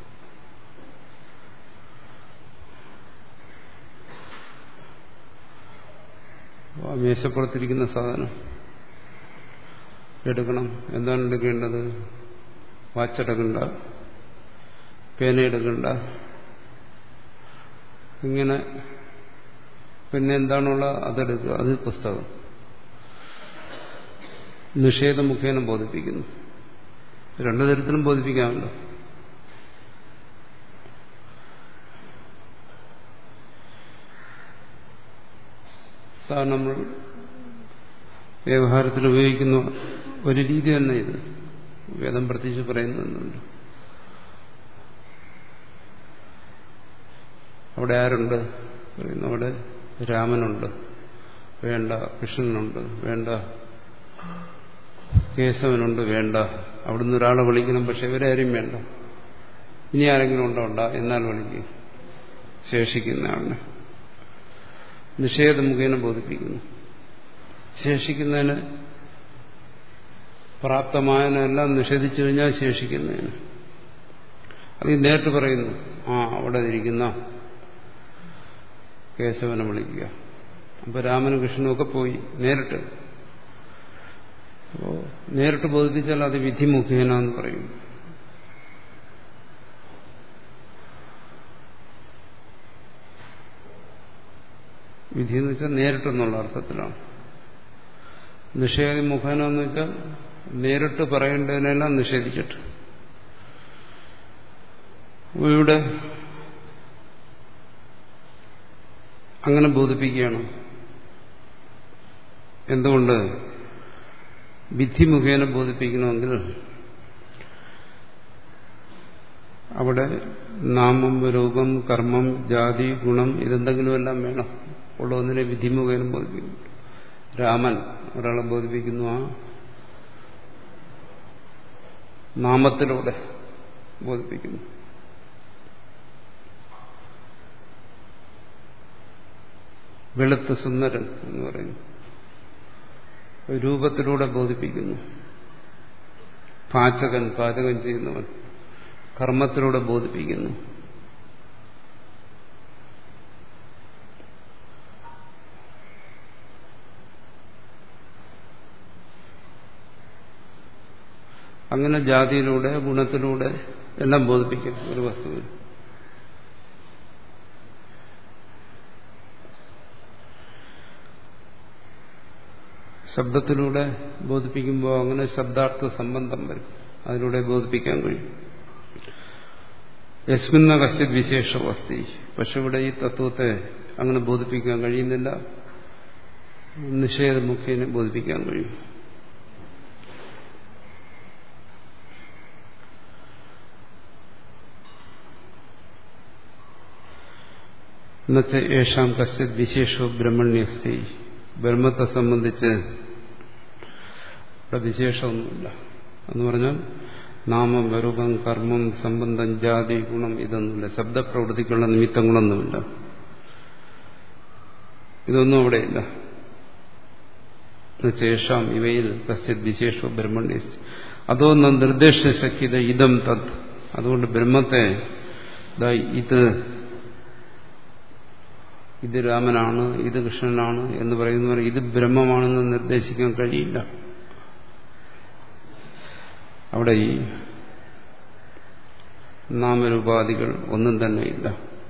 ആ മേശപ്പുറത്തിരിക്കുന്ന സാധനം എടുക്കണം എന്താണ് എടുക്കേണ്ടത് വാച്ചെടുക്കണ്ട പേന എടുക്കണ്ട ഇങ്ങനെ പിന്നെ എന്താണുള്ള അതെടുക്കുക അത് പുസ്തകം നിഷേധ മുഖേന ബോധിപ്പിക്കുന്നു രണ്ടു തരത്തിലും ബോധിപ്പിക്കാമല്ലോ സാർ നമ്മൾ വ്യവഹാരത്തിൽ ഉപയോഗിക്കുന്ന ഒരു രീതി തന്നെ ഇത് വേദം പ്രത്യേകിച്ച് പറയുന്നുണ്ട് അവിടെ ആരുണ്ട് പറയുന്നു അവിടെ രാമനുണ്ട് വേണ്ട കൃഷ്ണനുണ്ട് വേണ്ട കേശവനുണ്ട് വേണ്ട അവിടുന്ന് ഒരാളെ വിളിക്കണം പക്ഷെ ഇവരെ ആരും വേണ്ട ഇനി ആരെങ്കിലും ഉണ്ടോ ഉണ്ട എന്നാൽ വിളിക്കും ശേഷിക്കുന്ന ആളിനെ നിഷേധ മുഖേന ബോധിപ്പിക്കുന്നു ശേഷിക്കുന്നതിന് പ്രാപ്തമായതിനെല്ലാം നിഷേധിച്ചു കഴിഞ്ഞാൽ ശേഷിക്കുന്നതിന് അത് നേരിട്ട് പറയുന്നു ആ അവിടെ ഇരിക്കുന്ന കേശവനെ വിളിക്കുക അപ്പൊ രാമനും കൃഷ്ണനും ഒക്കെ പോയി നേരിട്ട് അപ്പോ നേരിട്ട് ബോധിപ്പിച്ചാൽ അത് വിധി മുഖേന എന്ന് പറയും വിധി എന്ന് വെച്ചാൽ നേരിട്ടെന്നുള്ള അർത്ഥത്തിലാണ് നിഷേധി മുഖേന എന്ന് വെച്ചാൽ നേരിട്ട് പറയേണ്ടതിനെല്ലാം നിഷേധിച്ചിട്ട് ഇവിടെ അങ്ങനെ ബോധിപ്പിക്കുകയാണ് എന്തുകൊണ്ട് വിധി മുഖേന ബോധിപ്പിക്കണമെങ്കിൽ അവിടെ നാമം രൂപം കർമ്മം ജാതി ഗുണം ഇതെന്തെങ്കിലും എല്ലാം വേണം ഉള്ള ഒന്നിനെ വിധി മുഖേന ബോധിപ്പിക്കുന്നു രാമൻ ഒരാളെ ബോധിപ്പിക്കുന്നു ആ നാമത്തിലൂടെ ബോധിപ്പിക്കുന്നു വെളുത്ത സുന്ദരൻ എന്ന് പറയുന്നു രൂപത്തിലൂടെ ബോധിപ്പിക്കുന്നു പാചകൻ പാചകം ചെയ്യുന്നവൻ കർമ്മത്തിലൂടെ ബോധിപ്പിക്കുന്നു അങ്ങനെ ജാതിയിലൂടെ ഗുണത്തിലൂടെ എല്ലാം ബോധിപ്പിക്കും ഒരു വസ്തുവിന് ശബ്ദത്തിലൂടെ ബോധിപ്പിക്കുമ്പോൾ അങ്ങനെ ശബ്ദാർത്ഥ സംബന്ധം വരും അതിലൂടെ ബോധിപ്പിക്കാൻ കഴിയും യസ്മിന്ന കശ്ചിത് വിശേഷ വസ്തി പക്ഷെ ഇവിടെ ഈ തത്വത്തെ അങ്ങനെ ബോധിപ്പിക്കാൻ കഴിയുന്നില്ല നിഷേധ മുഖേന ബോധിപ്പിക്കാൻ കഴിയും എന്നുവെച്ച യേശാം കശ്ചിത് വിശേഷോ ബ്രഹ്മണ്യസ്തി ബ്രഹ്മത്തെ സംബന്ധിച്ച് ഇവിടെ വിശേഷമൊന്നുമില്ല എന്ന് പറഞ്ഞാൽ നാമം രൂപം കർമ്മം സംബന്ധം ജാതി ഗുണം ഇതൊന്നുമില്ല ശബ്ദപ്രവൃത്തിക്കുള്ള നിമിത്തങ്ങളൊന്നുമില്ല ഇതൊന്നും അവിടെയില്ല ശേഷം ഇവയിൽ കശ്ചിത് വിശേഷോ ബ്രഹ്മണ്യ അതോ നിർദ്ദേശ ശക്തിത ഇതം തത് അതുകൊണ്ട് ബ്രഹ്മത്തെ ഇത് ഇത് രാമനാണ് ഇത് കൃഷ്ണനാണ് എന്ന് പറയുന്നവർ ഇത് ബ്രഹ്മമാണെന്ന് നിർദ്ദേശിക്കാൻ കഴിയില്ല അവിടെ ഈ നാമരൂപാധികൾ ഒന്നും തന്നെ ഇല്ല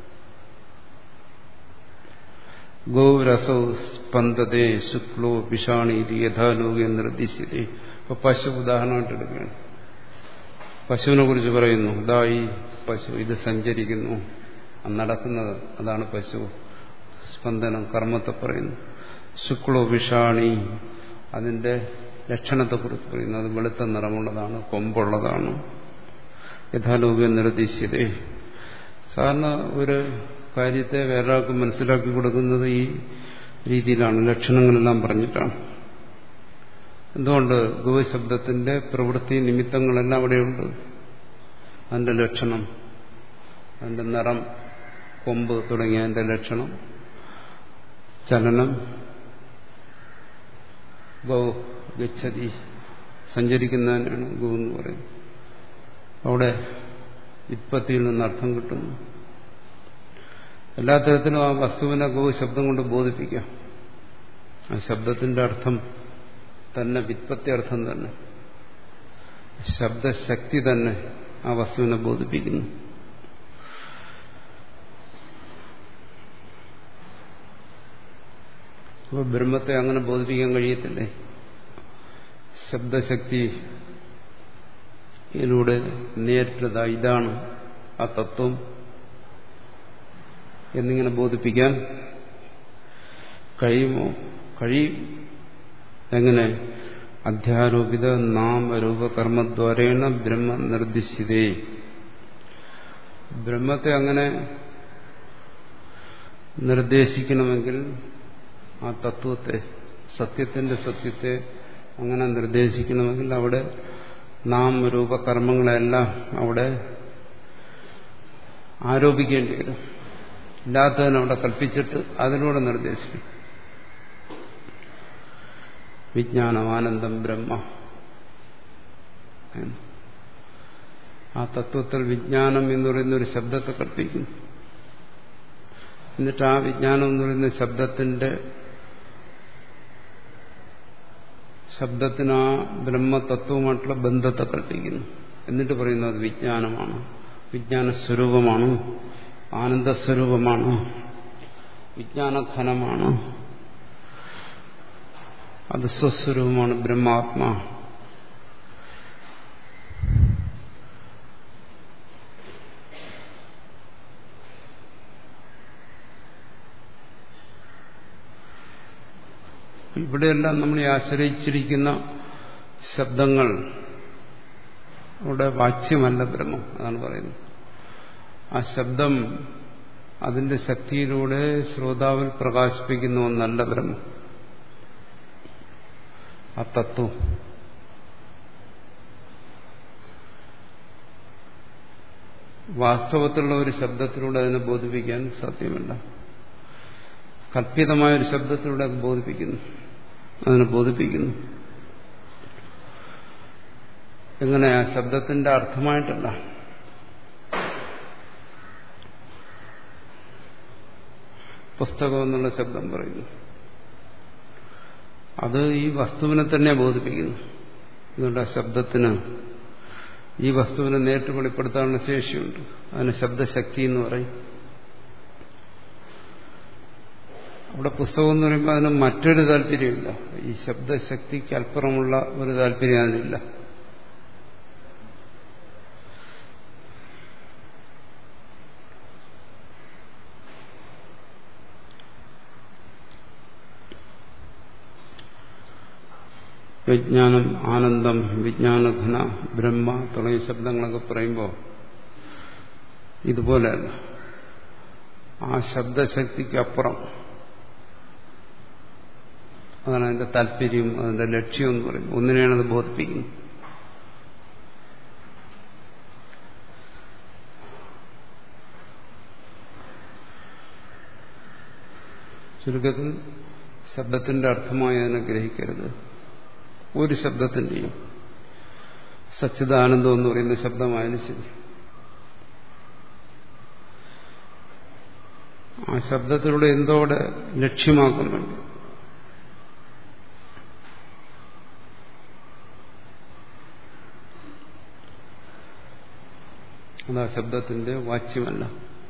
ഗോരസോ സ്പന്ദതേ ശുക്ലോ പിഷാണീതി യഥാലോകെ നിർദ്ദേശിച്ചതേ ഇപ്പൊ പശു ഉദാഹരണമായിട്ട് എടുക്കുകയാണ് പശുവിനെ കുറിച്ച് പറയുന്നു ഇതാ ഈ പശു ഇത് സഞ്ചരിക്കുന്നു നടക്കുന്നത് അതാണ് പശു സ്പന്ദനം കർമ്മത്തെ പറയുന്നു ശുക്ലോ വിഷാണി അതിന്റെ ലക്ഷണത്തെക്കുറിച്ച് പറയുന്നു അത് വെളുത്ത നിറമുള്ളതാണ് കൊമ്പുള്ളതാണ് യഥാലോക നിർദ്ദേശിച്ചതേ സാധാരണ ഒരു കാര്യത്തെ വേറൊരാൾക്ക് മനസ്സിലാക്കി കൊടുക്കുന്നത് ഈ രീതിയിലാണ് ലക്ഷണങ്ങളെല്ലാം പറഞ്ഞിട്ടാണ് എന്തുകൊണ്ട് ഗോശബ്ദത്തിന്റെ പ്രവൃത്തി നിമിത്തങ്ങളെല്ലാം അവിടെയുണ്ട് അതിന്റെ ലക്ഷണം അതിന്റെ നിറം കൊമ്പ് തുടങ്ങിയ അതിന്റെ ലക്ഷണം ചലനം ഗൗ ഗച്ഛതി സഞ്ചരിക്കുന്നതിനാണ് ഗോ എന്ന് പറയുന്നത് അവിടെ വിത്പത്തിയിൽ നിന്ന് അർത്ഥം കിട്ടുന്നു എല്ലാ തരത്തിലും ആ വസ്തുവിനെ ഗോ ശബ്ദം കൊണ്ട് ബോധിപ്പിക്കാം ആ ശബ്ദത്തിന്റെ അർത്ഥം തന്നെ വിത്പത്തി അർത്ഥം തന്നെ ശബ്ദശക്തി തന്നെ ആ വസ്തുവിനെ ബോധിപ്പിക്കുന്നു അപ്പോൾ ബ്രഹ്മത്തെ അങ്ങനെ ബോധിപ്പിക്കാൻ കഴിയത്തില്ലേ ശബ്ദശക്തിയിലൂടെ നേരിട്ടത് ഇതാണ് ആ തത്വം എന്നിങ്ങനെ ബോധിപ്പിക്കാൻ കഴിയുമോ കഴിയും എങ്ങനെ അധ്യാരോപിത നാമരൂപകർമ്മദ്വാരേണ ബ്രഹ്മ നിർദ്ദിശ്യതേ ബ്രഹ്മത്തെ അങ്ങനെ നിർദ്ദേശിക്കണമെങ്കിൽ ആ തത്വത്തെ സത്യത്തിന്റെ സത്യത്തെ അങ്ങനെ നിർദ്ദേശിക്കണമെങ്കിൽ അവിടെ നാം രൂപകർമ്മങ്ങളെല്ലാം അവിടെ ആരോപിക്കേണ്ടി വരും ഇല്ലാത്തതിനവിടെ കൽപ്പിച്ചിട്ട് അതിലൂടെ നിർദ്ദേശിക്കും വിജ്ഞാനം ആനന്ദം ബ്രഹ്മ ആ തത്വത്തിൽ വിജ്ഞാനം എന്ന് പറയുന്ന ഒരു ശബ്ദത്തെ കൽപ്പിക്കുന്നു എന്നിട്ട് ആ വിജ്ഞാനം എന്ന് പറയുന്ന ശബ്ദത്തിന്റെ ശബ്ദത്തിന് ആ ബ്രഹ്മതത്വമായിട്ടുള്ള ബന്ധത്തെ കൽപ്പിക്കുന്നു എന്നിട്ട് പറയുന്നു അത് വിജ്ഞാനമാണ് വിജ്ഞാന സ്വരൂപമാണ് ആനന്ദസ്വരൂപമാണ് വിജ്ഞാനഘനമാണ് അത് സ്വസ്വരൂപമാണ് ബ്രഹ്മാത്മാ ഇവിടെയെല്ലാം നമ്മളെ ആശ്രയിച്ചിരിക്കുന്ന ശബ്ദങ്ങൾ അവിടെ വാച്യമല്ല ബ്രഹ്മം അതാണ് പറയുന്നത് ആ ശബ്ദം അതിന്റെ ശക്തിയിലൂടെ ശ്രോതാവിൽ പ്രകാശിപ്പിക്കുന്ന ഒന്നല്ല ബ്രഹ്മം ആ തത്വം വാസ്തവത്തിലുള്ള ഒരു ശബ്ദത്തിലൂടെ അതിനെ ബോധിപ്പിക്കാൻ സാധ്യമല്ല കല്പിതമായ ഒരു ശബ്ദത്തിലൂടെ അത് ബോധിപ്പിക്കുന്നു അതിനെ ബോധിപ്പിക്കുന്നു എങ്ങനെ ആ ശബ്ദത്തിന്റെ അർത്ഥമായിട്ടല്ല പുസ്തകം എന്നുള്ള ശബ്ദം പറയുന്നു അത് ഈ വസ്തുവിനെ തന്നെ ബോധിപ്പിക്കുന്നു അതുകൊണ്ട് ആ ശബ്ദത്തിന് ഈ വസ്തുവിനെ നേരിട്ട് വെളിപ്പെടുത്താനുള്ള ശേഷിയുണ്ട് അതിന് ശബ്ദശക്തി എന്ന് പറയും അവിടെ പുസ്തകം എന്ന് പറയുമ്പോൾ അതിന് മറ്റൊരു താല്പര്യമില്ല ഈ ശബ്ദശക്തിക്ക് അല്പുറമുള്ള ഒരു താല്പര്യം അതിനില്ല വിജ്ഞാനം ആനന്ദം വിജ്ഞാനഘന ബ്രഹ്മ തുടങ്ങിയ ശബ്ദങ്ങളൊക്കെ പറയുമ്പോൾ ഇതുപോലെയല്ല ആ ശബ്ദശക്തിക്ക് അപ്പുറം അതാണ് അതിന്റെ താല്പര്യം അതിന്റെ ലക്ഷ്യം എന്ന് പറയുന്നത് ഒന്നിനെയാണ് അത് ബോധിപ്പിക്കുന്നത് ചുരുക്കത്തിൽ ശബ്ദത്തിന്റെ അർത്ഥമായി അതിനെ ഗ്രഹിക്കരുത് ഒരു ശബ്ദത്തിന്റെയും സച്ചിദാനന്ദം എന്ന് പറയുന്ന ശബ്ദമായാലും ശരി ആ ശബ്ദത്തിലൂടെ എന്തോടെ ലക്ഷ്യമാക്കുന്നുണ്ട് അത് ആ ശബ്ദത്തിന്റെ വാച്യമല്ല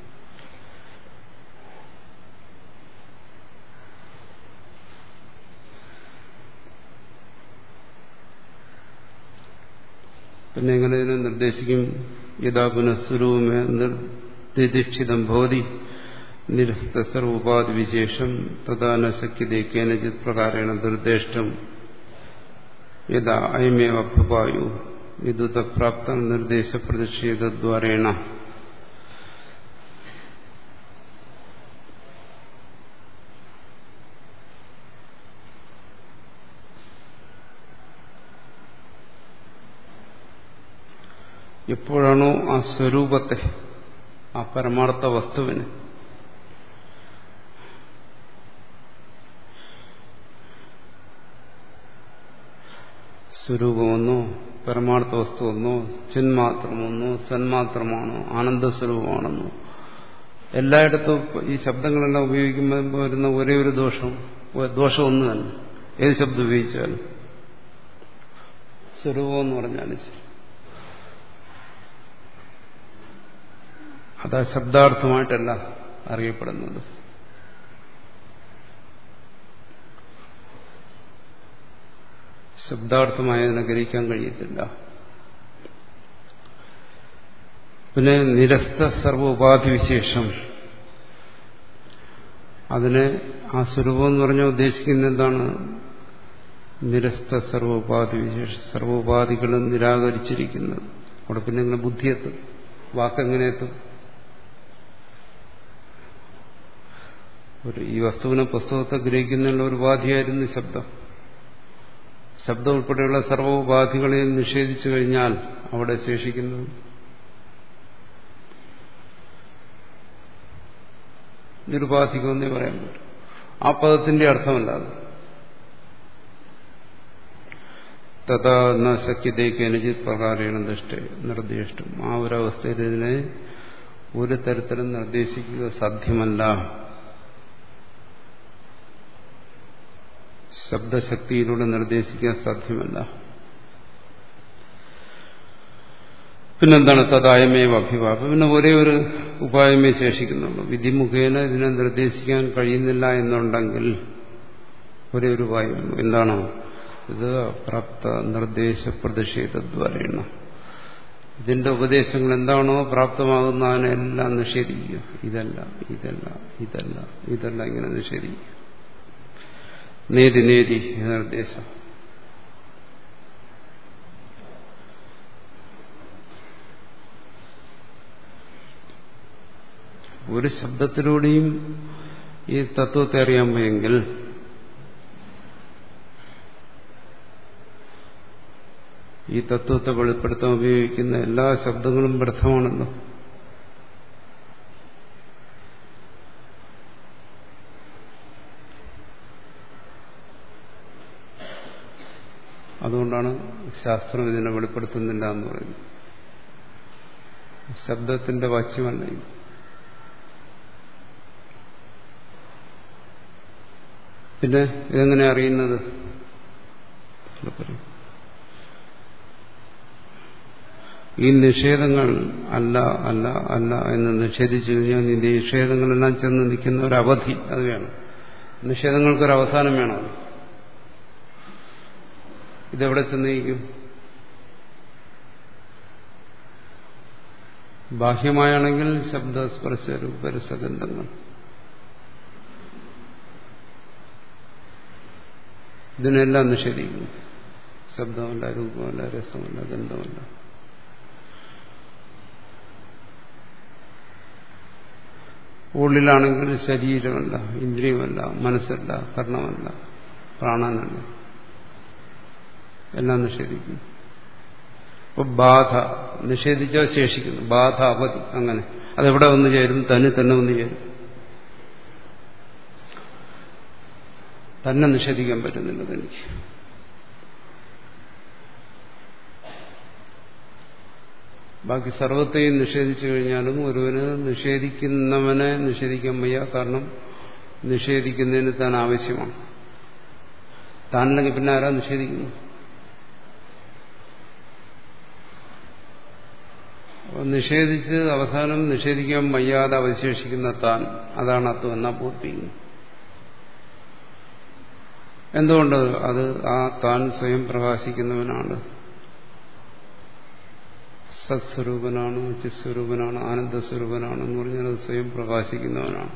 പിന്നെ എങ്ങനെ ഇതിനെ നിർദ്ദേശിക്കും യഥാ പുനഃസ്വരൂപമേ നിർദ്ദിക്ഷിതം ഭവതി നിരസ്തസർവോപാധി വിശേഷം തഥാന ശക്യതേ കേനചിത് പ്രകാരേണ നിർദ്ദിഷ്ടം യഥാ അയമേവ ഭവായു വിദ്യുതപ്രാപ്ത നിർദ്ദേശ പ്രതിഷേധദ്വാരേണ എപ്പോഴാണോ ആ സ്വരൂപത്തെ ആ പരമാർത്ഥ വസ്തുവിന് സ്വരൂപമെന്നോ പരമാർത്ഥ വസ്തുവെന്നോ ചിന്മാത്രമെന്നോ സന്മാത്രമാണോ ആനന്ദസ്വരൂപമാണെന്നോ എല്ലായിടത്തും ഈ ശബ്ദങ്ങളെല്ലാം ഉപയോഗിക്കുമ്പോൾ വരുന്ന ഒരേ ഒരു ദോഷം ദോഷം ഒന്ന് തന്നെ ഏത് ശബ്ദം ഉപയോഗിച്ചാലും സ്വരൂപം എന്ന് പറഞ്ഞാലും ശരി അത് ശബ്ദാർത്ഥമായിട്ടല്ല അറിയപ്പെടുന്നത് ശബ്ദാർത്ഥമായി അതിനെ ഗ്രഹിക്കാൻ കഴിയത്തില്ല പിന്നെ നിരസ്ത സർവ ഉപാധി വിശേഷം അതിനെ ആ സ്വരൂപം എന്ന് പറഞ്ഞാൽ ഉദ്ദേശിക്കുന്ന എന്താണ് നിരസ്ത സർവോപാധി വിശേഷ സർവോപാധികളും നിരാകരിച്ചിരിക്കുന്നത് അവിടെ പിന്നെ ഇങ്ങനെ ബുദ്ധിയെത്തും വാക്കെങ്ങനെ എത്തും ഒരു ഈ വസ്തുവിനെ പുസ്തകത്തെ ഗ്രഹിക്കുന്നതിനുള്ള ഒരു ഉപാധിയായിരുന്നു ശബ്ദം ശബ്ദം ഉൾപ്പെടെയുള്ള സർവ്വ ഉപാധികളെയും നിഷേധിച്ചു കഴിഞ്ഞാൽ അവിടെ ശേഷിക്കുന്നത് നിരുപാധികമെന്നേ പറയാൻ പറ്റും ആ പദത്തിന്റെ അർത്ഥമല്ല അത് തഥാ ന ശക്യതയ്ക്ക് അനുജിത് പ്രകാരേണ ദൃഷ്ട നിർദ്ദിഷ്ടം ആ ഒരു അവസ്ഥയിൽ ഇതിനെ ഒരു തരത്തിലും നിർദ്ദേശിക്കുക സാധ്യമല്ല ശബ്ദശക്തിയിലൂടെ നിർദ്ദേശിക്കാൻ സാധ്യമല്ല പിന്നെന്താണ് തദായമേവ അഭിവാപം പിന്നെ ഒരേ ഒരു ഉപായമേ ശേഷിക്കുന്നുള്ളൂ വിധിമുഖേന ഇതിനെ നിർദ്ദേശിക്കാൻ കഴിയുന്നില്ല എന്നുണ്ടെങ്കിൽ ഒരേ ഒരു ഉപായമുള്ളൂ എന്താണോ ഇത് പ്രാപ്ത നിർദ്ദേശ പ്രതിഷേധദ്വാരേണ ഇതിന്റെ ഉപദേശങ്ങൾ എന്താണോ പ്രാപ്തമാകുന്ന അതിനെല്ലാം നിഷേധിക്കുക ഇതല്ല ഇതല്ല ഇതല്ല ഇതല്ല ഇങ്ങനെ നിഷേധിക്കുക നേതി നേതി നിർദ്ദേശം ഒരു ശബ്ദത്തിലൂടെയും ഈ തത്വത്തെ അറിയാൻ പോയെങ്കിൽ ഈ തത്വത്തെ വെളിപ്പെടുത്താൻ ഉപയോഗിക്കുന്ന എല്ലാ ശബ്ദങ്ങളും വ്യർത്ഥമാണല്ലോ അതുകൊണ്ടാണ് ശാസ്ത്രം ഇതിനെ വെളിപ്പെടുത്തുന്നില്ല എന്ന് പറയുന്നത് ശബ്ദത്തിന്റെ വാച്യമല്ല ഇത് പിന്നെ ഇതെങ്ങനെ അറിയുന്നത് ഈ നിഷേധങ്ങൾ അല്ല അല്ല അല്ല എന്ന് നിഷേധിച്ചു കഴിഞ്ഞാൽ ഈ നിഷേധങ്ങളെല്ലാം ചെന്ന് നിൽക്കുന്ന ഒരു അവധി അത് വേണം നിഷേധങ്ങൾക്കൊരു അവസാനം വേണം ഇതെവിടെ ചെന്നയിക്കും ബാഹ്യമായാണെങ്കിൽ ശബ്ദസ്പർശ രൂപരസഗന്ധങ്ങൾ ഇതിനെല്ലാം നിഷേധിക്കുന്നു ശബ്ദമല്ല രൂപമല്ല രസമല്ല ഗന്ധമല്ല ഉള്ളിലാണെങ്കിൽ ശരീരമല്ല ഇന്ദ്രിയമല്ല മനസ്സല്ല കർണമല്ല പ്രാണനല്ല എല്ലാം നിഷേധിക്കുന്നു അപ്പൊ ബാധ നിഷേധിച്ചാൽ ശേഷിക്കുന്നു ബാധ അവധി അങ്ങനെ അതെവിടെ വന്നു ചേരും തന്നെ തന്നെ വന്നു ചേരും തന്നെ നിഷേധിക്കാൻ പറ്റുന്നില്ല തനിക്ക് ബാക്കി സർവത്തെയും നിഷേധിച്ചു കഴിഞ്ഞാലും ഒരുവന് നിഷേധിക്കുന്നവനെ നിഷേധിക്കാൻ വയ്യ കാരണം നിഷേധിക്കുന്നതിന് താൻ ആവശ്യമാണ് താനല്ലെങ്കിൽ പിന്നെ ആരാ നിഷേധിക്കുന്നു നിഷേധിച്ച് അവസാനം നിഷേധിക്കാൻ വയ്യാതെ അവശേഷിക്കുന്ന താൻ അതാണ് അത്വം എന്നാ പൂർത്തിക്കുന്നത് എന്തുകൊണ്ട് അത് ആ താൻ സ്വയം പ്രകാശിക്കുന്നവനാണ് സത്സ്വരൂപനാണ് ചിസ്വരൂപനാണ് ആനന്ദസ്വരൂപനാണ് എന്ന് പറഞ്ഞാൽ അത് സ്വയം പ്രകാശിക്കുന്നവനാണ്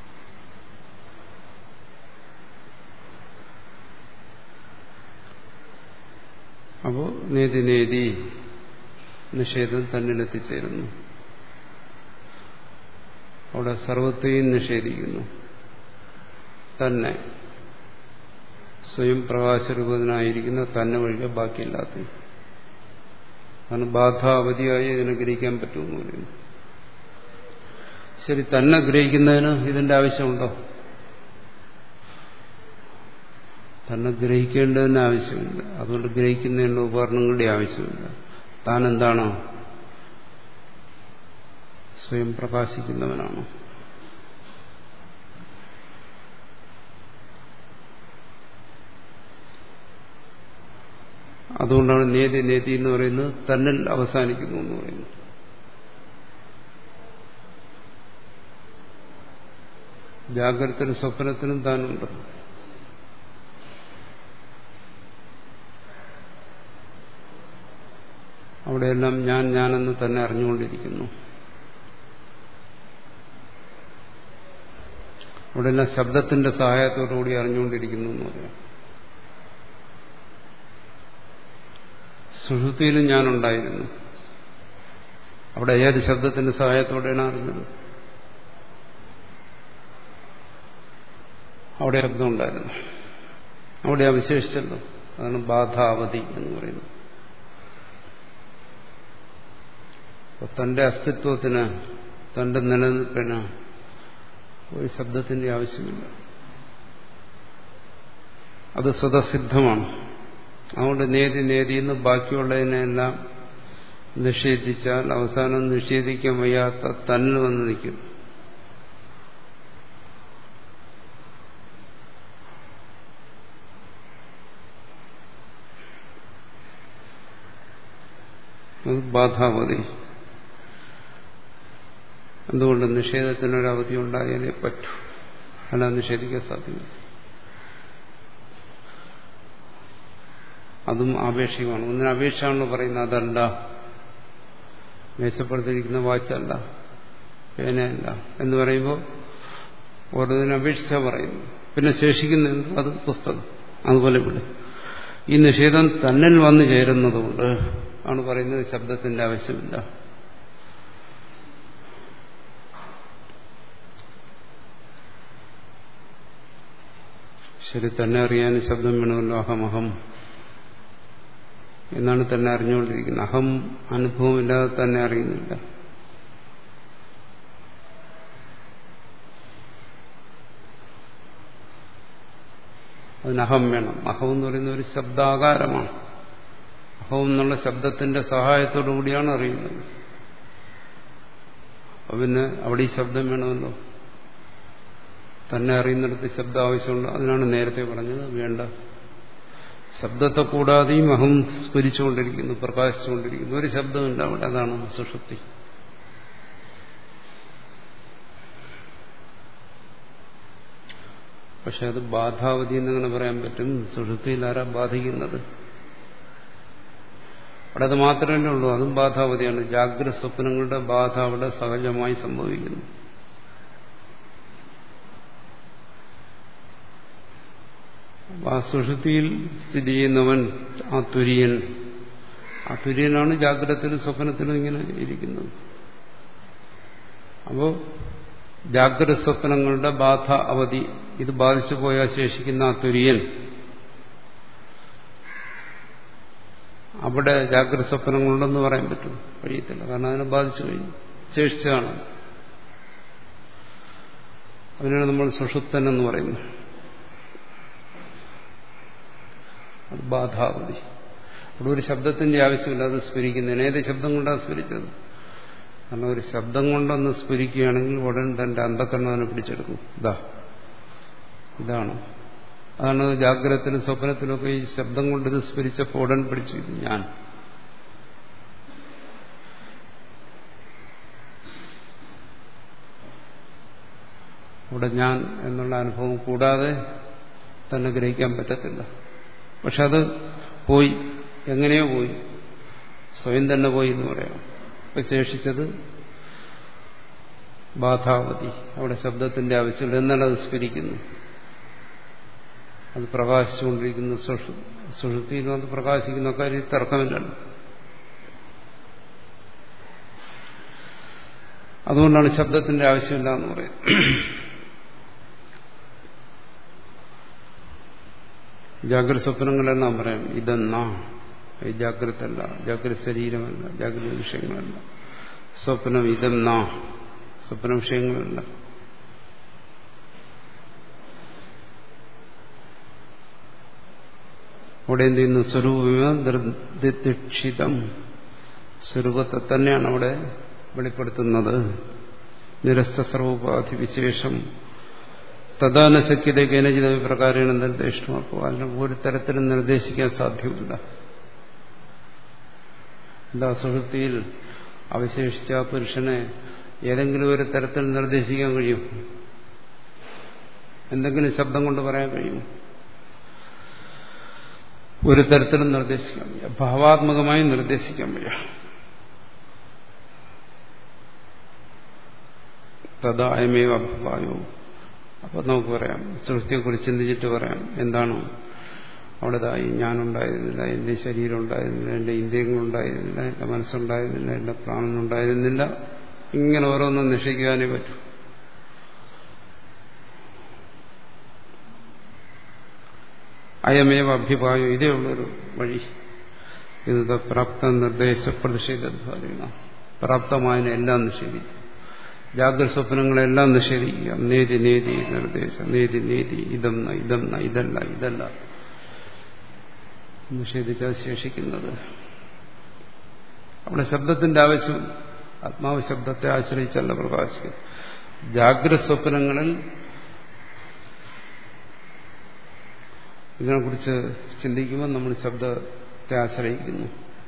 അപ്പോ നേതി നേതി നിഷേധം തന്നിലെത്തിച്ചേരുന്നു അവിടെ സർവത്തെയും നിഷേധിക്കുന്നു തന്നെ സ്വയം പ്രകാശരൂപനായിരിക്കുന്ന തന്നെ ഒഴികെ ബാക്കിയില്ലാത്ത കാരണം ബാധാവധിയായി ഇതിനെ ഗ്രഹിക്കാൻ പറ്റുമെന്ന് പറയുന്നു ശരി തന്നെ ഗ്രഹിക്കുന്നതിന് ഇതിന്റെ ആവശ്യമുണ്ടോ തന്നെ ഗ്രഹിക്കേണ്ടതിന് ആവശ്യമില്ല അതുകൊണ്ട് ഗ്രഹിക്കുന്നതിനുള്ള ഉപകരണങ്ങളുടെ ആവശ്യമില്ല താൻ എന്താണോ സ്വയം പ്രകാശിക്കുന്നവനാണോ അതുകൊണ്ടാണ് നേതി നേതി എന്ന് പറയുന്നത് തന്നിൽ അവസാനിക്കുന്നു എന്ന് പറയുന്നത് ജാഗ്രതത്തിനും സ്വപ്നത്തിനും താനുണ്ട് അവിടെയെല്ലാം ഞാൻ ഞാനെന്ന് തന്നെ അറിഞ്ഞുകൊണ്ടിരിക്കുന്നു അവിടെയെല്ലാം ശബ്ദത്തിന്റെ സഹായത്തോടുകൂടി അറിഞ്ഞുകൊണ്ടിരിക്കുന്നു എന്ന് പറയാം സുഷുതിയിലും ഞാനുണ്ടായിരുന്നു അവിടെ ഏത് ശബ്ദത്തിന്റെ സഹായത്തോടെയാണ് അറിഞ്ഞത് അവിടെ ശബ്ദം ഉണ്ടായിരുന്നു അവിടെ അവശേഷിച്ചല്ലോ അതാണ് ബാധാവധി എന്ന് പറയുന്നത് തന്റെ അസ്തിത്വത്തിന് തന്റെ നിലനിൽപ്പിന് ഒരു ശബ്ദത്തിന്റെ ആവശ്യമില്ല അത് സ്വതസിദ്ധമാണ് അതുകൊണ്ട് നേതി നേതിന്ന് ബാക്കിയുള്ളതിനെല്ലാം നിഷേധിച്ചാൽ അവസാനം നിഷേധിക്കാൻ വയ്യാത്ത തന്നിൽ വന്ന് നിൽക്കും അത് ബാധാവധി എന്തുകൊണ്ട് നിഷേധത്തിനൊരവധി ഉണ്ടായാലേ പറ്റൂ അല്ല നിഷേധിക്കാൻ സാധ്യമല്ല അതും ആപേക്ഷികമാണ് ഒന്നിന് അപേക്ഷയാണെന്ന് പറയുന്നത് അതല്ല മേശപ്പെടുത്തിയിരിക്കുന്ന വാച്ചല്ല പേനയല്ല എന്ന് പറയുമ്പോൾ ഓരോന്നിനെ അപേക്ഷിച്ചാ പറയുന്നു പിന്നെ ശേഷിക്കുന്ന എന്ത് അത് പുസ്തകം അതുപോലെ ഇവിടെ ഈ നിഷേധം തന്നിൽ വന്നു ചേരുന്നതുകൊണ്ട് ആണ് പറയുന്നത് ശബ്ദത്തിന്റെ ആവശ്യമില്ല ശരി തന്നെ അറിയാൻ ശബ്ദം വേണമല്ലോ അഹമഹം എന്നാണ് തന്നെ അറിഞ്ഞുകൊണ്ടിരിക്കുന്നത് അഹം അനുഭവമില്ലാതെ തന്നെ അറിയുന്നില്ല അതിന് അഹം വേണം അഹം എന്ന് പറയുന്ന ഒരു ശബ്ദാകാരമാണ് അഹം എന്നുള്ള ശബ്ദത്തിന്റെ സഹായത്തോടു കൂടിയാണ് അറിയുന്നത് അപ്പൊ പിന്നെ അവിടെ ഈ ശബ്ദം വേണമല്ലോ തന്നെ അറിയുന്നിടത്ത് ശബ്ദം ആവശ്യമുണ്ട് അതിനാണ് നേരത്തെ പറഞ്ഞത് വേണ്ട ശബ്ദത്തെ കൂടാതെയും അഹം സ്ഫരിച്ചുകൊണ്ടിരിക്കുന്നു പ്രകാശിച്ചുകൊണ്ടിരിക്കുന്നു ഒരു ശബ്ദമില്ല അവിടെ അതാണ് സുഷുപ്തി പക്ഷെ അത് ബാധാവധി എന്നങ്ങനെ പറയാൻ പറ്റും സുഷുപ്തിയിൽ ആരാ ബാധിക്കുന്നത് അവിടെ അത് മാത്രമേ ഉള്ളൂ അതും ബാധാവധിയാണ് ജാഗ്രത സ്വപ്നങ്ങളുടെ ബാധ അവിടെ സഹജമായി സംഭവിക്കുന്നു ആ സുഷുതിയിൽ സ്ഥിതി ചെയ്യുന്നവൻ ആ തുര്യൻ ആ തുര്യനാണ് ജാഗ്രതത്തിലും സ്വപ്നത്തിലും ഇങ്ങനെ ഇരിക്കുന്നത് അപ്പോ ജാഗ്രത സ്വപ്നങ്ങളുടെ ബാധ അവധി ഇത് ബാധിച്ചു പോയാൽ ശേഷിക്കുന്ന ആ തുര്യൻ അവിടെ ജാഗ്രത സ്വപ്നങ്ങളുണ്ടെന്ന് പറയാൻ പറ്റും കഴിയത്തില്ല കാരണം അതിനെ ബാധിച്ചു കഴിഞ്ഞു ശേഷിച്ചതാണ് അതിനാണ് നമ്മൾ സുഷുപ്തൻ എന്ന് പറയുന്നത് അത് ബാധാവധി അവിടെ ഒരു ശബ്ദത്തിന്റെ ആവശ്യമില്ല അത് സ്ഫരിക്കുന്നതിന് ഏത് ശബ്ദം കൊണ്ടാണ് സ്ഫരിച്ചത് കാരണം ഒരു ശബ്ദം കൊണ്ടൊന്ന് സ്ഫരിക്കുകയാണെങ്കിൽ ഉടൻ തന്റെ അന്ധക്കരണം അതിനെ പിടിച്ചെടുക്കും ഇതാ ഇതാണ് അതാണ് ജാഗ്രതത്തിലും സ്വപ്നത്തിലൊക്കെ ഈ ശബ്ദം കൊണ്ട് ഇത് സ്ഫരിച്ചപ്പോൾ ഉടൻ പിടിച്ചു ഇത് ഞാൻ അവിടെ ഞാൻ എന്നുള്ള അനുഭവം കൂടാതെ തന്നെ ഗ്രഹിക്കാൻ പറ്റത്തില്ല പക്ഷെ അത് പോയി എങ്ങനെയോ പോയി സ്വയം തന്നെ പോയി എന്ന് പറയാം ഇപ്പൊ ശേഷിച്ചത് ബാധാവതി അവിടെ ശബ്ദത്തിന്റെ ആവശ്യമില്ല എന്നാൽ അത് സ്ഫരിക്കുന്നു അത് പ്രകാശിച്ചുകൊണ്ടിരിക്കുന്നു സുഷുതിയിലും അത് പ്രകാശിക്കുന്ന കാര്യം തർക്കമില്ലല്ലോ അതുകൊണ്ടാണ് ശബ്ദത്തിന്റെ ആവശ്യമില്ല എന്ന് പറയുന്നത് ജാഗ്രത സ്വപ്നങ്ങളെല്ലാം പറയാം ഇതെന്നാ ഈ ജാഗ്രത അല്ല ജാഗ്രത ശരീരമല്ല ജാഗ്രത വിഷയങ്ങളല്ല സ്വപ്നം ഇതെന്നാ സ്വപ്ന വിഷയങ്ങളല്ല അവിടെ എന്ത് ചെയ്യുന്നു സ്വരൂപം സ്വരൂപത്തെ തന്നെയാണ് അവിടെ വെളിപ്പെടുത്തുന്നത് നിരസ്ത സർവോപാധി വിശേഷം തഥാനശക്യത കേനചിത പ്രകാരമാണ് നിർദ്ദേശമാക്കുക അതിന് ഒരു തരത്തിലും നിർദ്ദേശിക്കാൻ സാധ്യമല്ല എന്താ സുഹൃത്തിയിൽ അവശേഷിച്ച പുരുഷനെ ഏതെങ്കിലും ഒരു തരത്തിൽ നിർദ്ദേശിക്കാൻ കഴിയും എന്തെങ്കിലും ശബ്ദം കൊണ്ട് പറയാൻ കഴിയും ഒരു തരത്തിലും നിർദ്ദേശിക്കാൻ വയ്യ ഭാവാത്മകമായി നിർദ്ദേശിക്കാൻ വയ്യ തഥാ അയമേവ അഭിപ്രായോ അപ്പൊ നമുക്ക് പറയാം സൃഷ്ടിയെക്കുറിച്ച് ചിന്തിച്ചിട്ട് പറയാം എന്താണ് അവിടെതായി ഞാനുണ്ടായിരുന്നില്ല എന്റെ ശരീരം ഉണ്ടായിരുന്നില്ല എന്റെ ഇന്ദ്രിയങ്ങളുണ്ടായിരുന്നില്ല എന്റെ മനസ്സുണ്ടായിരുന്നില്ല എന്റെ പ്രാണനുണ്ടായിരുന്നില്ല ഇങ്ങനെ ഓരോന്നും നിഷേധിക്കാനേ പറ്റൂ അയമേവ അഭ്യുപായം ഇതേ ഉള്ളൊരു വഴി ഇത് പ്രാപ്ത നിർദ്ദേശ പ്രതിഷേധ പ്രാപ്തമായതിനെ എല്ലാം നിഷേധിക്കും ജാഗ്രത സ്വപ്നങ്ങളെല്ലാം നിഷേധിക്കുക നേതി നേതി നിർദ്ദേശം നേതി നേതി ഇതം ന ഇതം ന ഇതല്ല ഇതല്ല നിഷേധിച്ചാൽ ശേഷിക്കുന്നത് അവിടെ ശബ്ദത്തിന്റെ ആവശ്യം ആത്മാവ് ശബ്ദത്തെ ആശ്രയിച്ചല്ല പ്രകാശിക്കും ജാഗ്രത സ്വപ്നങ്ങളിൽ ഇതിനെക്കുറിച്ച് ചിന്തിക്കുമ്പോൾ നമ്മൾ ശബ്ദത്തെ ആശ്രയിക്കുന്നു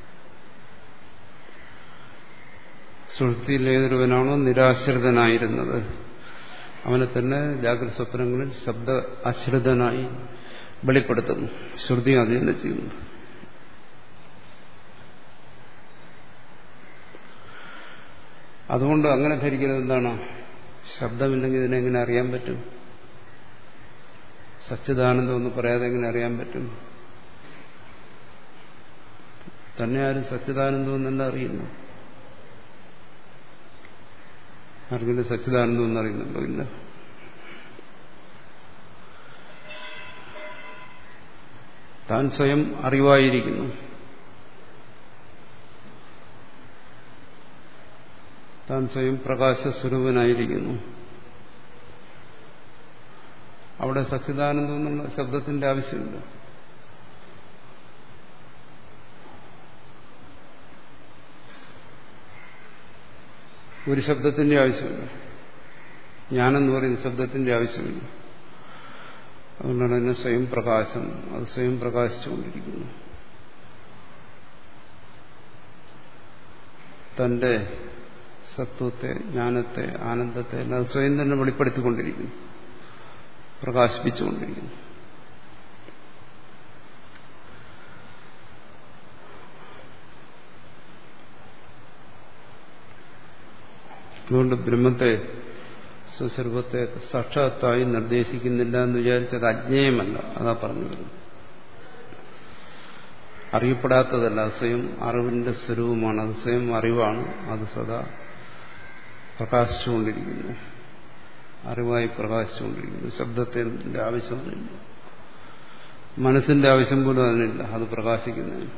സുഹൃത്തിയിൽ ഏതൊരുവനാണോ നിരാശ്രിതനായിരുന്നത് അവനെ തന്നെ ജാഗ്രത സ്വപ്നങ്ങളിൽ ശബ്ദ ആശ്രിതനായി വെളിപ്പെടുത്തുന്നു ശ്രുതി അത് തന്നെ ചെയ്യുന്നു അതുകൊണ്ട് അങ്ങനെ ധരിക്കുന്നത് എന്താണ് ശബ്ദമില്ലെങ്കിൽ ഇതിനെ എങ്ങനെ അറിയാൻ പറ്റും സച്ചിദാനന്ദം എന്ന് പറയാതെ എങ്ങനെ അറിയാൻ പറ്റും തന്നെ ആരും സച്ചിദാനന്ദം എന്നല്ല അറിയുന്നു ആർക്കെങ്കിലും സച്ചിദാനന്ദം എന്നറിയുന്നുണ്ടോ ഇല്ല താൻ സ്വയം അറിവായിരിക്കുന്നു താൻ സ്വയം പ്രകാശസ്വരൂപനായിരിക്കുന്നു അവിടെ സച്ചിദാനന്ദം എന്നുള്ള ശബ്ദത്തിന്റെ ആവശ്യമില്ല ഒരു ശബ്ദത്തിന്റെ ആവശ്യമില്ല ഞാനെന്ന് പറയുന്ന ശബ്ദത്തിന്റെ ആവശ്യമില്ല അതുകൊണ്ടാണ് തന്നെ സ്വയം പ്രകാശം അത് സ്വയം പ്രകാശിച്ചുകൊണ്ടിരിക്കുന്നു തന്റെ സത്വത്തെ ജ്ഞാനത്തെ ആനന്ദത്തെ എല്ലാം സ്വയം തന്നെ വെളിപ്പെടുത്തിക്കൊണ്ടിരിക്കുന്നു പ്രകാശിപ്പിച്ചുകൊണ്ടിരിക്കുന്നു അതുകൊണ്ട് ബ്രഹ്മത്തെ സ്വസ്വരൂപത്തെ സാക്ഷാത്തായി നിർദ്ദേശിക്കുന്നില്ല എന്ന് വിചാരിച്ചത് അജ്ഞേയമല്ല അതാ പറഞ്ഞു വരുന്നത് അറിയപ്പെടാത്തതല്ല അത് സ്വയം അറിവിന്റെ സ്വരൂപമാണ് അത് സ്വയം അറിവാണ് അത് സദാ പ്രകാശിച്ചുകൊണ്ടിരിക്കുന്നു അറിവായി പ്രകാശിച്ചുകൊണ്ടിരിക്കുന്നു ശബ്ദത്തിന്റെ ആവശ്യമൊന്നുമില്ല മനസ്സിന്റെ ആവശ്യം പോലും അതിനില്ല അത് പ്രകാശിക്കുന്നതിന്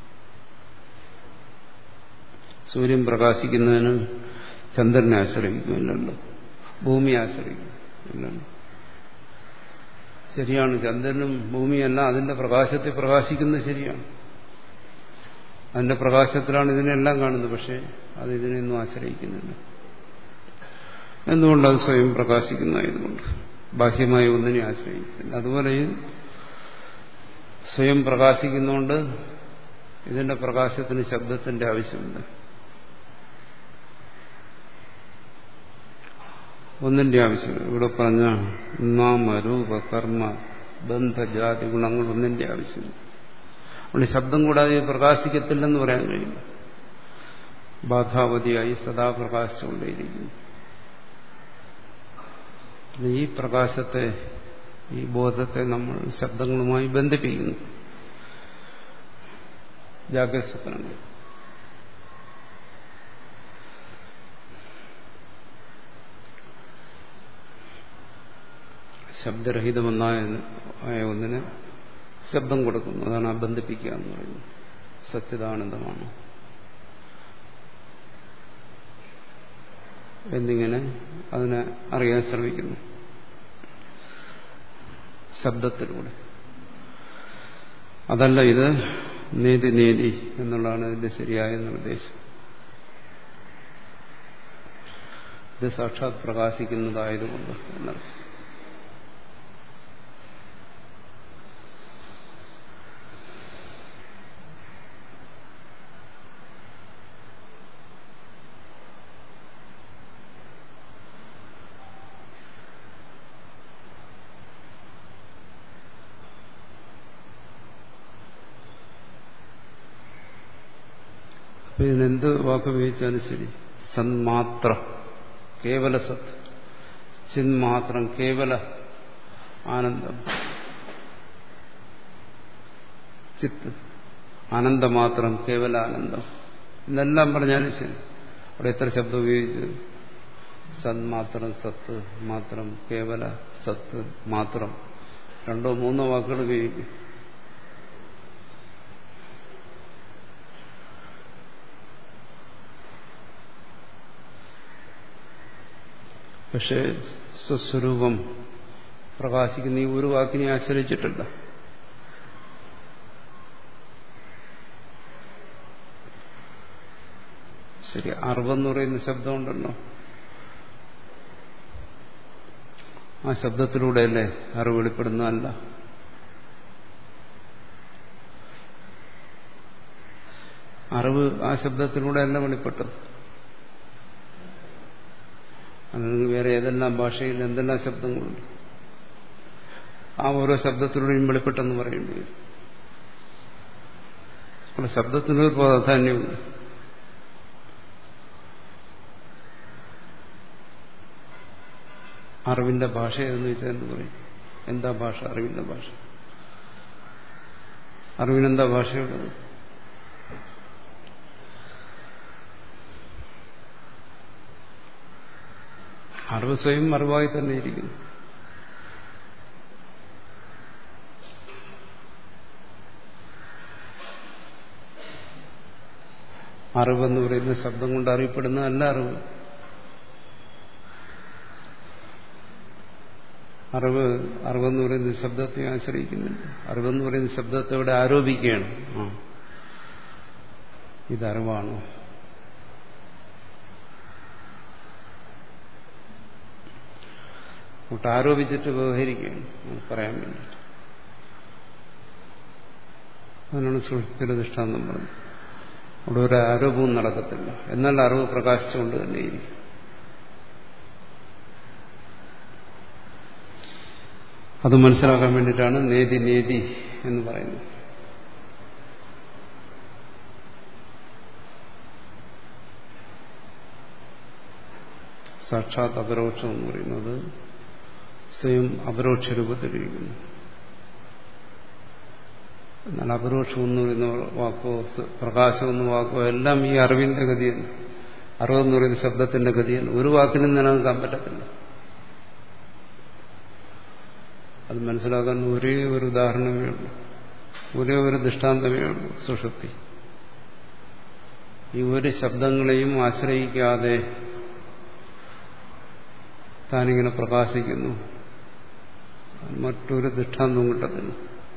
സൂര്യൻ പ്രകാശിക്കുന്നതിന് ചന്ദ്രനെ ആശ്രയിക്കുന്നില്ലല്ലോ ഭൂമിയെ ആശ്രയിക്കുന്നില്ലല്ലോ ശരിയാണ് ചന്ദ്രനും ഭൂമിയല്ല അതിന്റെ പ്രകാശത്തെ പ്രകാശിക്കുന്നത് ശരിയാണ് അതിന്റെ പ്രകാശത്തിലാണ് ഇതിനെല്ലാം കാണുന്നത് പക്ഷെ അത് ഇതിനെയൊന്നും ആശ്രയിക്കുന്നില്ല എന്തുകൊണ്ട് അത് സ്വയം പ്രകാശിക്കുന്നതായതുകൊണ്ട് ബാഹ്യമായ ഒന്നിനെ ആശ്രയിക്കുന്നില്ല അതുപോലെ സ്വയം പ്രകാശിക്കുന്നതുകൊണ്ട് ഇതിന്റെ പ്രകാശത്തിന് ശബ്ദത്തിന്റെ ആവശ്യമില്ല ഒന്നിന്റെ ആവശ്യമില്ല ഇവിടെ പറഞ്ഞ നാമ രൂപ കർമ്മ ബന്ധജാതി ഗുണങ്ങൾ ഒന്നിന്റെ ആവശ്യമില്ല അതുകൊണ്ട് ശബ്ദം കൂടാതെ പ്രകാശിക്കത്തില്ലെന്ന് പറയാൻ കഴിയില്ല ബാധാവതിയായി സദാ പ്രകാശിച്ചുകൊണ്ടേയിരിക്കുന്നു ഈ പ്രകാശത്തെ ഈ ബോധത്തെ നമ്മൾ ശബ്ദങ്ങളുമായി ബന്ധിപ്പിക്കുന്നു ജാഗ്രത സ്വപ്നങ്ങൾ ശബ്ദരഹിതമെന്നായ ആയ ഒന്നിന് ശബ്ദം കൊടുക്കുന്നു അതാണ് ആ ബന്ധിപ്പിക്കുക എന്ന് പറയുന്നത് സച്ചിദാനന്ദമാണ് എന്നിങ്ങനെ അതിനെ അറിയാൻ ശ്രമിക്കുന്നു ശബ്ദത്തിലൂടെ അതല്ല ഇത് നീതി നീതി എന്നുള്ളതാണ് ഇതിന്റെ ശരിയായ നിർദ്ദേശം ഇത് സാക്ഷാത് പ്രകാശിക്കുന്നതായതുകൊണ്ട് എന്നർത്ഥം അപ്പൊ ഇതിനെന്ത് വാക്ക് ഉപയോഗിച്ചാലും ശരി സന്മാത്ര കേവല സത് ചിന്മാത്രം കേവല ആനന്ദം ചിത്ത് ആനന്ദമാത്രം കേവല ആനന്ദം എന്നെല്ലാം പറഞ്ഞാലും ശരി അവിടെ എത്ര ശബ്ദം ഉപയോഗിച്ച് സന്മാത്രം സത്ത് മാത്രം കേവല സത്ത് മാത്രം രണ്ടോ മൂന്നോ വാക്കുകൾ ഉപയോഗിക്കും പക്ഷെ സ്വസ്വരൂപം പ്രകാശിക്കുന്ന ഈ ഒരു വാക്കിനെ ആശ്രയിച്ചിട്ടില്ല ശരി അറിവെന്ന് പറയുന്ന ശബ്ദമുണ്ടല്ലോ ആ ശബ്ദത്തിലൂടെയല്ലേ അറിവ് വെളിപ്പെടുന്നതല്ല അറിവ് ആ ശബ്ദത്തിലൂടെയല്ല വെളിപ്പെട്ടത് അല്ലെങ്കിൽ വേറെ ഏതെല്ലാം ഭാഷയിൽ എന്തെല്ലാം ശബ്ദങ്ങളുണ്ട് ആ ഓരോ ശബ്ദത്തിലൂടെയും വെളിപ്പെട്ടെന്ന് പറയേണ്ടി വരും അവിടെ ശബ്ദത്തിനൊരു പ്രാധാന്യമുണ്ട് അറിവിന്റെ ഭാഷ എന്ന് വെച്ചാൽ എന്ത് പറയും എന്താ ഭാഷ അറിവിന്റെ ഭാഷ അറിവിനെന്താ ഭാഷയുള്ളത് അറിവ് സ്വയം അറിവായി തന്നെ ഇരിക്കുന്നു അറിവെന്ന് പറയുന്ന ശബ്ദം കൊണ്ട് അറിയപ്പെടുന്ന അല്ല അറിവ് അറിവ് അറിവെന്ന് പറയുന്ന ശബ്ദത്തെ ആശ്രയിക്കുന്നില്ല അറിവെന്ന് പറയുന്ന ശബ്ദത്തെ ഇവിടെ ആരോപിക്കുകയാണ് ആ ഇതറിവാണോ അങ്ങോട്ട് ആരോപിച്ചിട്ട് വ്യവഹരിക്കുകയാണ് നമുക്ക് പറയാൻ വേണ്ടി അതിനാണ് സുഹൃത്തിൻ്റെ ദൃഷ്ടാന്തം പറഞ്ഞത് അവിടെ ഒരു ആരോപവും നടക്കത്തില്ല എന്നാൽ അറിവ് പ്രകാശിച്ചുകൊണ്ട് തന്നെയിരിക്കും അത് മനസ്സിലാക്കാൻ വേണ്ടിയിട്ടാണ് നേതി നേതി എന്ന് പറയുന്നത് സാക്ഷാത് അപരോക്ഷം എന്ന് പറയുന്നത് സ്വയം അപരോക്ഷ രൂപത്തിലിരിക്കുന്നു എന്നാൽ അപരോക്ഷം എന്ന് പറയുന്ന വാക്കോ പ്രകാശം എന്ന വാക്കോ എല്ലാം ഈ അറിവിന്റെ ഗതിയാണ് അറിവെന്ന് പറയുന്ന ശബ്ദത്തിന്റെ ഗതിയാണ് ഒരു വാക്കിനും നിലനിൽക്കാൻ പറ്റത്തില്ല അത് മനസ്സിലാക്കാൻ ഒരേ ഒരു ഉദാഹരണമേ ഉള്ളൂ ഒരേ ഒരു ദൃഷ്ടാന്തമേ ഉള്ളൂ സുഷുപ്തി ഈ ഒരു ശബ്ദങ്ങളെയും ആശ്രയിക്കാതെ താനിങ്ങനെ പ്രകാശിക്കുന്നു മറ്റൊരു ദൃഷ്ടാന്തവും കിട്ടത്തില്ല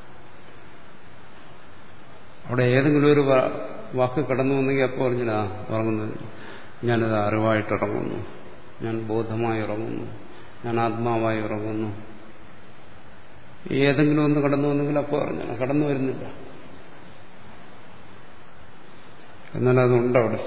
അവിടെ ഏതെങ്കിലും ഒരു വാക്ക് കടന്നു വന്നെങ്കിൽ അപ്പോൾ പറഞ്ഞാ ഉറങ്ങുന്നത് ഞാനത് അറിവായിട്ട് ഇറങ്ങുന്നു ഞാൻ ബോധമായി ഇറങ്ങുന്നു ഞാൻ ആത്മാവായി ഇറങ്ങുന്നു ഏതെങ്കിലും ഒന്ന് കടന്നു വന്നെങ്കിൽ അപ്പോൾ അറിഞ്ഞാൽ കടന്നു വരുന്നില്ല എന്നാൽ അതുണ്ട് അവിടെ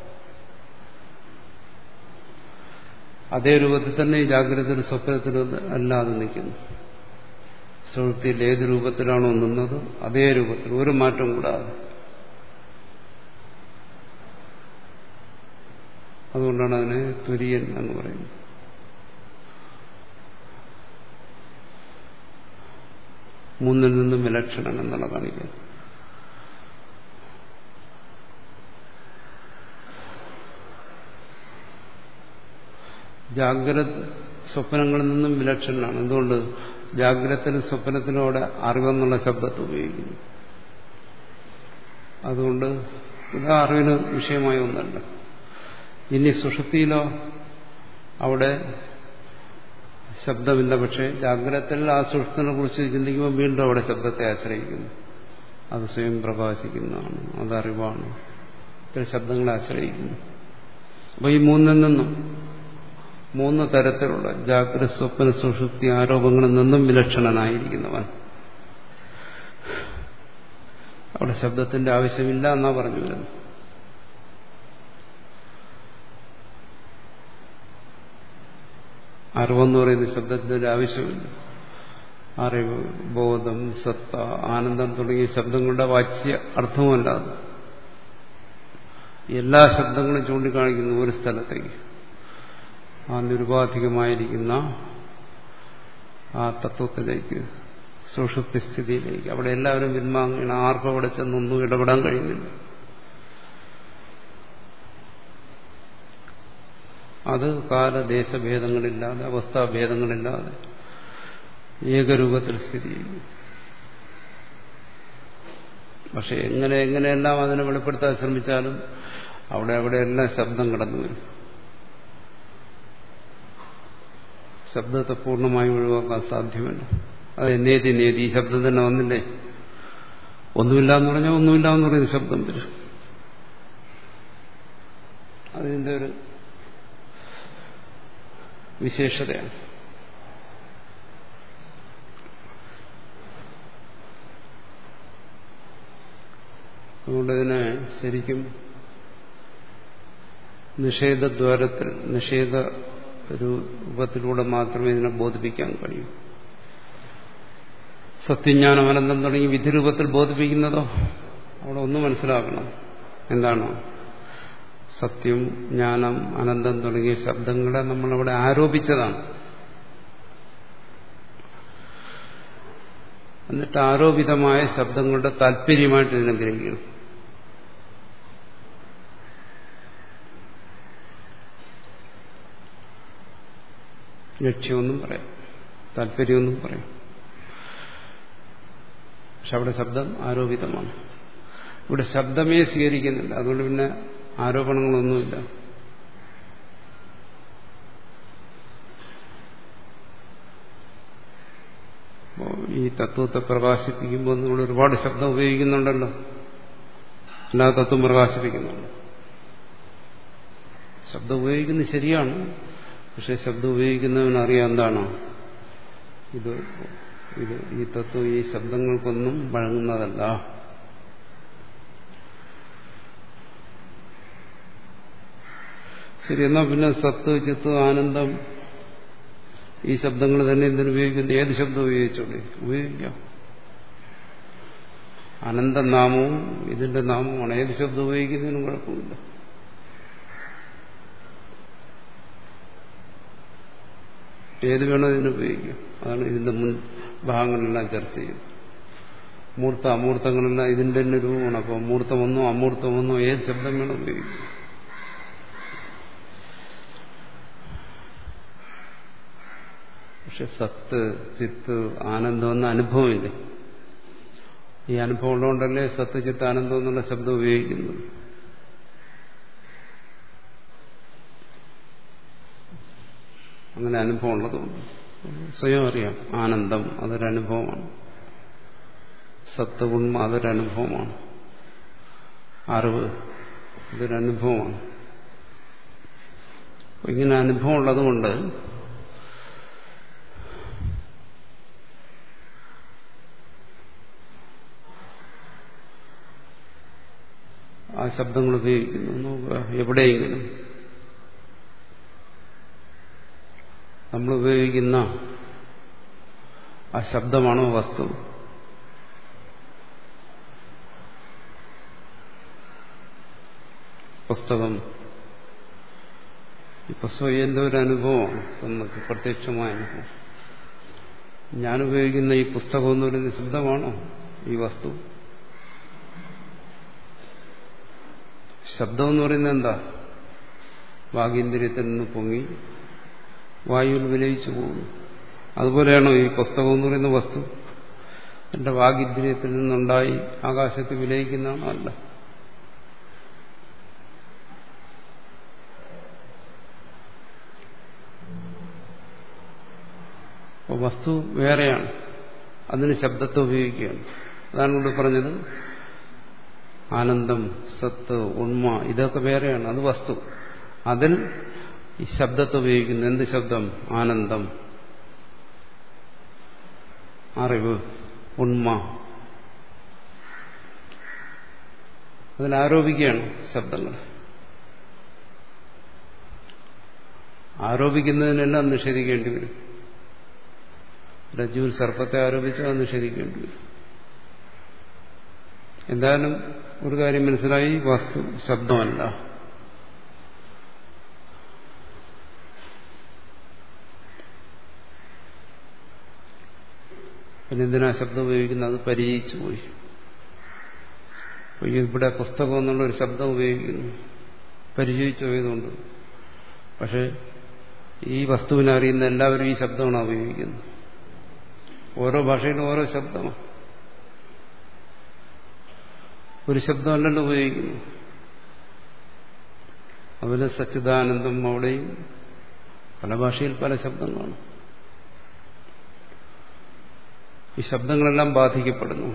അതേ രൂപത്തിൽ തന്നെ ഈ ജാഗ്രതയിലും സ്വപ്നത്തിലും അല്ലാതെ നിൽക്കുന്നു സുഹൃത്തിയിൽ ഏത് രൂപത്തിലാണോ നിന്നത് അതേ രൂപത്തിൽ ഒരു മാറ്റം കൂടാതെ അതുകൊണ്ടാണ് അതിനെ തുര്യൻ എന്ന് പറയുന്നത് മൂന്നിൽ നിന്നും വിലക്ഷണൻ എന്നുള്ള കാണിക്കുന്നത് ജാഗ്രത സ്വപ്നങ്ങളിൽ നിന്നും വിലക്ഷണനാണ് എന്തുകൊണ്ട് ജാഗ്രതത്തിനും സ്വപ്നത്തിനും അവിടെ അറിവെന്നുള്ള ശബ്ദത്തെ ഉപയോഗിക്കുന്നു അതുകൊണ്ട് ഇത് അറിവിന് വിഷയമായ ഒന്നല്ല ഇനി സുഷുപ്തിയിലോ അവിടെ ശബ്ദമില്ല പക്ഷേ ജാഗ്രതത്തിൽ ആ സുഷുപ്തിനെ കുറിച്ച് ചിന്തിക്കുമ്പോൾ വീണ്ടും അവിടെ ശബ്ദത്തെ ആശ്രയിക്കുന്നു അത് സ്വയം പ്രകാശിക്കുന്നതാണ് അത് അറിവാണ് ഇത്തരം ശബ്ദങ്ങളെ ആശ്രയിക്കുന്നു അപ്പോൾ ഈ മൂന്നിൽ നിന്നും മൂന്ന് തരത്തിലുള്ള ജാഗ്രത സ്വപ്ന സുഷുപ്തി ആരോപങ്ങളിൽ നിന്നും വിലക്ഷണനായിരിക്കുന്നവൻ അവിടെ ശബ്ദത്തിന്റെ ആവശ്യമില്ല എന്നാ പറഞ്ഞു വരുന്നത് അറിവെന്ന് പറയുന്ന ശബ്ദത്തിന്റെ ആവശ്യമില്ല അറിവ് ബോധം സത്ത ആനന്ദം തുടങ്ങിയ ശബ്ദങ്ങളുടെ വാച്യ അർത്ഥവുമല്ലാതെ എല്ലാ ശബ്ദങ്ങളും ചൂണ്ടിക്കാണിക്കുന്നു ഒരു സ്ഥലത്തേക്ക് ആ നിരുപാധികമായിരിക്കുന്ന ആ തത്വത്തിലേക്ക് സുഷുപ്തി സ്ഥിതിയിലേക്ക് അവിടെ എല്ലാവരും പിന്മാങ്ങണം ആർക്കും അവിടെ ചെന്നൊന്നും ഇടപെടാൻ കഴിയുന്നില്ല അത് കാലദേശഭേദങ്ങളില്ലാതെ അവസ്ഥാഭേദങ്ങളില്ലാതെ ഏകരൂപത്തിൽ സ്ഥിതി ചെയ്യും പക്ഷെ എങ്ങനെ എങ്ങനെയെല്ലാം അതിനെ വെളിപ്പെടുത്താൻ ശ്രമിച്ചാലും അവിടെ അവിടെയെല്ലാം ശബ്ദം കടന്നു വരും ശബ്ദത്തെ പൂർണ്ണമായി ഒഴിവാക്കാൻ സാധ്യമല്ല അത് നേതി നേതി ഈ ശബ്ദം തന്നെ വന്നില്ലേ ഒന്നുമില്ല എന്ന് പറഞ്ഞാൽ ഒന്നുമില്ല എന്ന് പറയുന്ന ശബ്ദം വരും അതിന്റെ ഒരു വിശേഷതയാണ് അതുകൊണ്ട് ഇതിനെ ശരിക്കും നിഷേധദ്വാരത്തിൽ നിഷേധ രൂപത്തിലൂടെ മാത്രമേ ഇതിനെ ബോധിപ്പിക്കാൻ കഴിയൂ സത്യജ്ഞാനം അനന്തം തുടങ്ങി വിധിരൂപത്തിൽ ബോധിപ്പിക്കുന്നതോ അവിടെ ഒന്ന് മനസ്സിലാക്കണം എന്താണ് സത്യം ജ്ഞാനം അനന്തം തുടങ്ങിയ ശബ്ദങ്ങളെ നമ്മളവിടെ ആരോപിച്ചതാണ് എന്നിട്ട് ആരോപിതമായ ശബ്ദങ്ങളുടെ താല്പര്യമായിട്ട് ഇതിനെ ഗ്രഹിക്കണം ലക്ഷ്യമൊന്നും പറയാം താല്പര്യമൊന്നും പറയാം പക്ഷെ അവിടെ ശബ്ദം ആരോപിതമാണ് ഇവിടെ ശബ്ദമേ സ്വീകരിക്കുന്നില്ല അതുകൊണ്ട് പിന്നെ ആരോപണങ്ങളൊന്നുമില്ല ഈ തത്വത്തെ പ്രകാശിപ്പിക്കുമ്പോൾ നമ്മൾ ഒരുപാട് ശബ്ദം ഉപയോഗിക്കുന്നുണ്ടല്ലോ എല്ലാ തത്വം പ്രകാശിപ്പിക്കുന്നുണ്ട് ശബ്ദം ഉപയോഗിക്കുന്നത് ശരിയാണ് പക്ഷെ ശബ്ദം ഉപയോഗിക്കുന്നവനറിയാം എന്താണ് ഇത് ഇത് ഈ തത്വം ഈ ശബ്ദങ്ങൾക്കൊന്നും വഴങ്ങുന്നതല്ല ശരി എന്നാ പിന്നെ സത്ത് ചിത്ത് ആനന്ദം ഈ ശബ്ദങ്ങൾ തന്നെ എന്തിനു ഉപയോഗിക്കുന്നു ഏത് ശബ്ദം ഉപയോഗിച്ചോളെ ഉപയോഗിക്കാം അനന്തനാമവും ഇതിന്റെ നാമവുമാണ് ഏത് ശബ്ദം ഉപയോഗിക്കുന്നതിനും കുഴപ്പമില്ല ഏത് വേണോ ഇതിന് ഉപയോഗിക്കാം അതാണ് ഇതിന്റെ മുൻ ഭാഗങ്ങളെല്ലാം ചർച്ച ചെയ്യുന്നത് മൂർത്ത അമൂർത്തങ്ങളെല്ലാം ഇതിന്റെ തന്നെ രൂപമാണ് അപ്പോൾ മൂർത്തമെന്നോ അമൂർത്തമെന്നോ ഏത് ശബ്ദം വേണോ ഉപയോഗിക്കാം പക്ഷെ സത്ത് ചിത്ത് ആനന്ദം എന്ന അനുഭവമില്ലേ ഈ അനുഭവം ഉള്ളതുകൊണ്ടല്ലേ സത്ത് ചിത്ത് ആനന്ദം എന്നുള്ള ശബ്ദം ഉപയോഗിക്കുന്നത് അങ്ങനെ അനുഭവം ഉള്ളതുകൊണ്ട് സ്വയം അറിയാം ആനന്ദം അതൊരനുഭവമാണ് സത്ത് ഉണ്മ അതൊരനുഭവമാണ് അറിവ് ഇതൊരനുഭവമാണ് ഇങ്ങനെ അനുഭവം ഉള്ളതുകൊണ്ട് ആ ശബ്ദങ്ങൾ ഉപയോഗിക്കുന്നു നോക്കുക എവിടെയെങ്കിലും നമ്മൾ ഉപയോഗിക്കുന്ന ആ ശബ്ദമാണോ വസ്തു പുസ്തകം ഈ പുസ്തകം എന്റെ ഒരു അനുഭവമാണ് നമുക്ക് പ്രത്യക്ഷമായ അനുഭവം ഞാൻ ഉപയോഗിക്കുന്ന ഈ പുസ്തകം എന്ന് പറയുന്ന ശബ്ദമാണോ ഈ വസ്തു ശബ്ദം എന്ന് പറയുന്നത് എന്താ വാഗീന്ദ്രിയത്തിൽ നിന്ന് പൊങ്ങി വായുവിൽ വിലയിച്ചു പോകുന്നു അതുപോലെയാണോ ഈ പുസ്തകം എന്ന് പറയുന്ന വസ്തു എന്റെ വാഗിന്ദ്രിയത്തിൽ നിന്നുണ്ടായി ആകാശത്ത് വിലയിക്കുന്നതാണോ അല്ല അപ്പോൾ വസ്തു വേറെയാണ് അതിന് ശബ്ദത്തെ ഉപയോഗിക്കുകയാണ് അതാണ് ഇവിടെ പറഞ്ഞത് ആനന്ദം സത്ത് ഉണ്മ ഇതൊക്കെ വേറെയാണ് അത് വസ്തു അതിൽ ഈ ശബ്ദത്തെ ഉപയോഗിക്കുന്നു എന്ത് ശബ്ദം ആനന്ദം അറിവ് ഉണ്മ അതിലാരോപിക്കുകയാണ് ശബ്ദങ്ങൾ ആരോപിക്കുന്നതിനെല്ലാം നിഷേധിക്കേണ്ടി വരും രജ്ജുവിൽ സർപ്പത്തെ ആരോപിച്ചാൽ നിഷേധിക്കേണ്ടി വരും എന്തായാലും ഒരു കാര്യം മനസ്സിലായി വസ്തു ശബ്ദമല്ല പിന്നെ എന്തിനാ ശബ്ദം ഉപയോഗിക്കുന്നത് അത് പരിചയിച്ചു പോയി ഇവിടെ പുസ്തകം എന്നുള്ള ഒരു ശബ്ദം ഉപയോഗിക്കുന്നു പരിചയിച്ചു പോയതുകൊണ്ട് പക്ഷെ ഈ വസ്തുവിനെ അറിയുന്ന എല്ലാവരും ഈ ശബ്ദമാണ് ഉപയോഗിക്കുന്നത് ഓരോ ഭാഷയിലും ഓരോ ശബ്ദമാണ് ഒരു ശബ്ദമല്ലല്ലോ ഉപയോഗിക്കുന്നു അതുപോലെ സച്ചിദാനന്ദം അവിടെയും പല ഭാഷയിൽ പല ശബ്ദങ്ങളാണ് ഈ ശബ്ദങ്ങളെല്ലാം ബാധിക്കപ്പെടുന്നു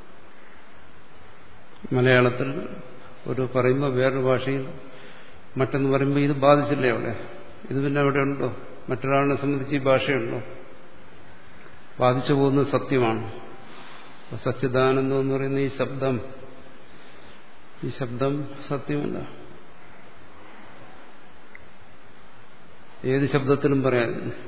മലയാളത്തിൽ ഒരു പറയുമ്പോൾ വേറൊരു ഭാഷയിൽ മറ്റൊന്ന് പറയുമ്പോൾ ഇത് ബാധിച്ചില്ലേ അവിടെ ഇത് പിന്നെ അവിടെ ഉണ്ടോ മറ്റൊരാളിനെ സംബന്ധിച്ച് ഈ ഭാഷയുണ്ടോ ബാധിച്ചു പോകുന്നത് സത്യമാണ് സച്ചിദാനന്ദം എന്ന് പറയുന്ന ഈ ശബ്ദം ഈ ശബ്ദം സത്യമല്ല ഏത് ശബ്ദത്തിലും പറയാം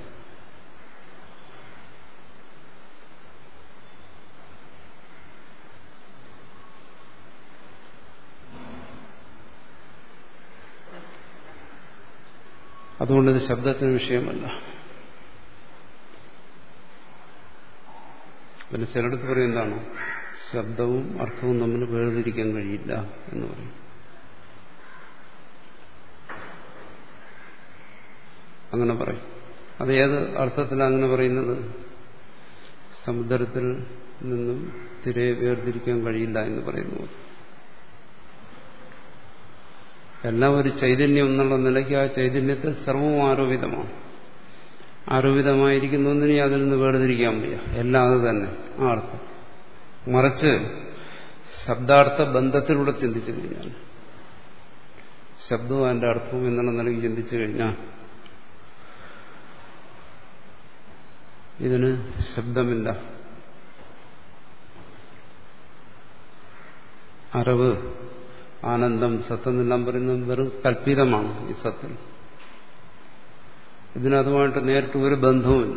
അതുകൊണ്ട് ഇത് ശബ്ദത്തിന് വിഷയമല്ല പിന്നെ ചിലടത്ത് പറയും എന്താണ് ശബ്ദവും അർത്ഥവും തമ്മിൽ വേർതിരിക്കാൻ കഴിയില്ല എന്ന് പറയും അങ്ങനെ പറയും അത് ഏത് അർത്ഥത്തിലാണ് അങ്ങനെ പറയുന്നത് സമുദ്രത്തിൽ നിന്നും തിരെ വേർതിരിക്കാൻ കഴിയില്ല എന്ന് പറയുന്നു എല്ലാം ഒരു ചൈതന്യം എന്നുള്ള നിലയ്ക്ക് ആ ചൈതന്യത്തിൽ സർവവും ആരോപിതമാണ് ആരോപിതമായിരിക്കുന്ന ഒന്നിനെ അതിൽ നിന്ന് വേർതിരിക്കാൻ വയ്യ എല്ലാം അത് തന്നെ ആ അർത്ഥം മറിച്ച് ശബ്ദാർത്ഥ ബന്ധത്തിലൂടെ ചിന്തിച്ചു കഴിഞ്ഞാൽ ശബ്ദവും അതിന്റെ അർത്ഥവും എന്നുള്ള നിലയ്ക്ക് ചിന്തിച്ചു കഴിഞ്ഞാൽ ഇതിന് ശബ്ദമില്ല അറിവ് ആനന്ദം സത്തെന്നെല്ലാം പറയുന്നത് വെറും കല്പിതമാണ് ഈ സത്തിൽ ഇതിനതുമായിട്ട് നേരിട്ട് ഒരു ബന്ധവുമില്ല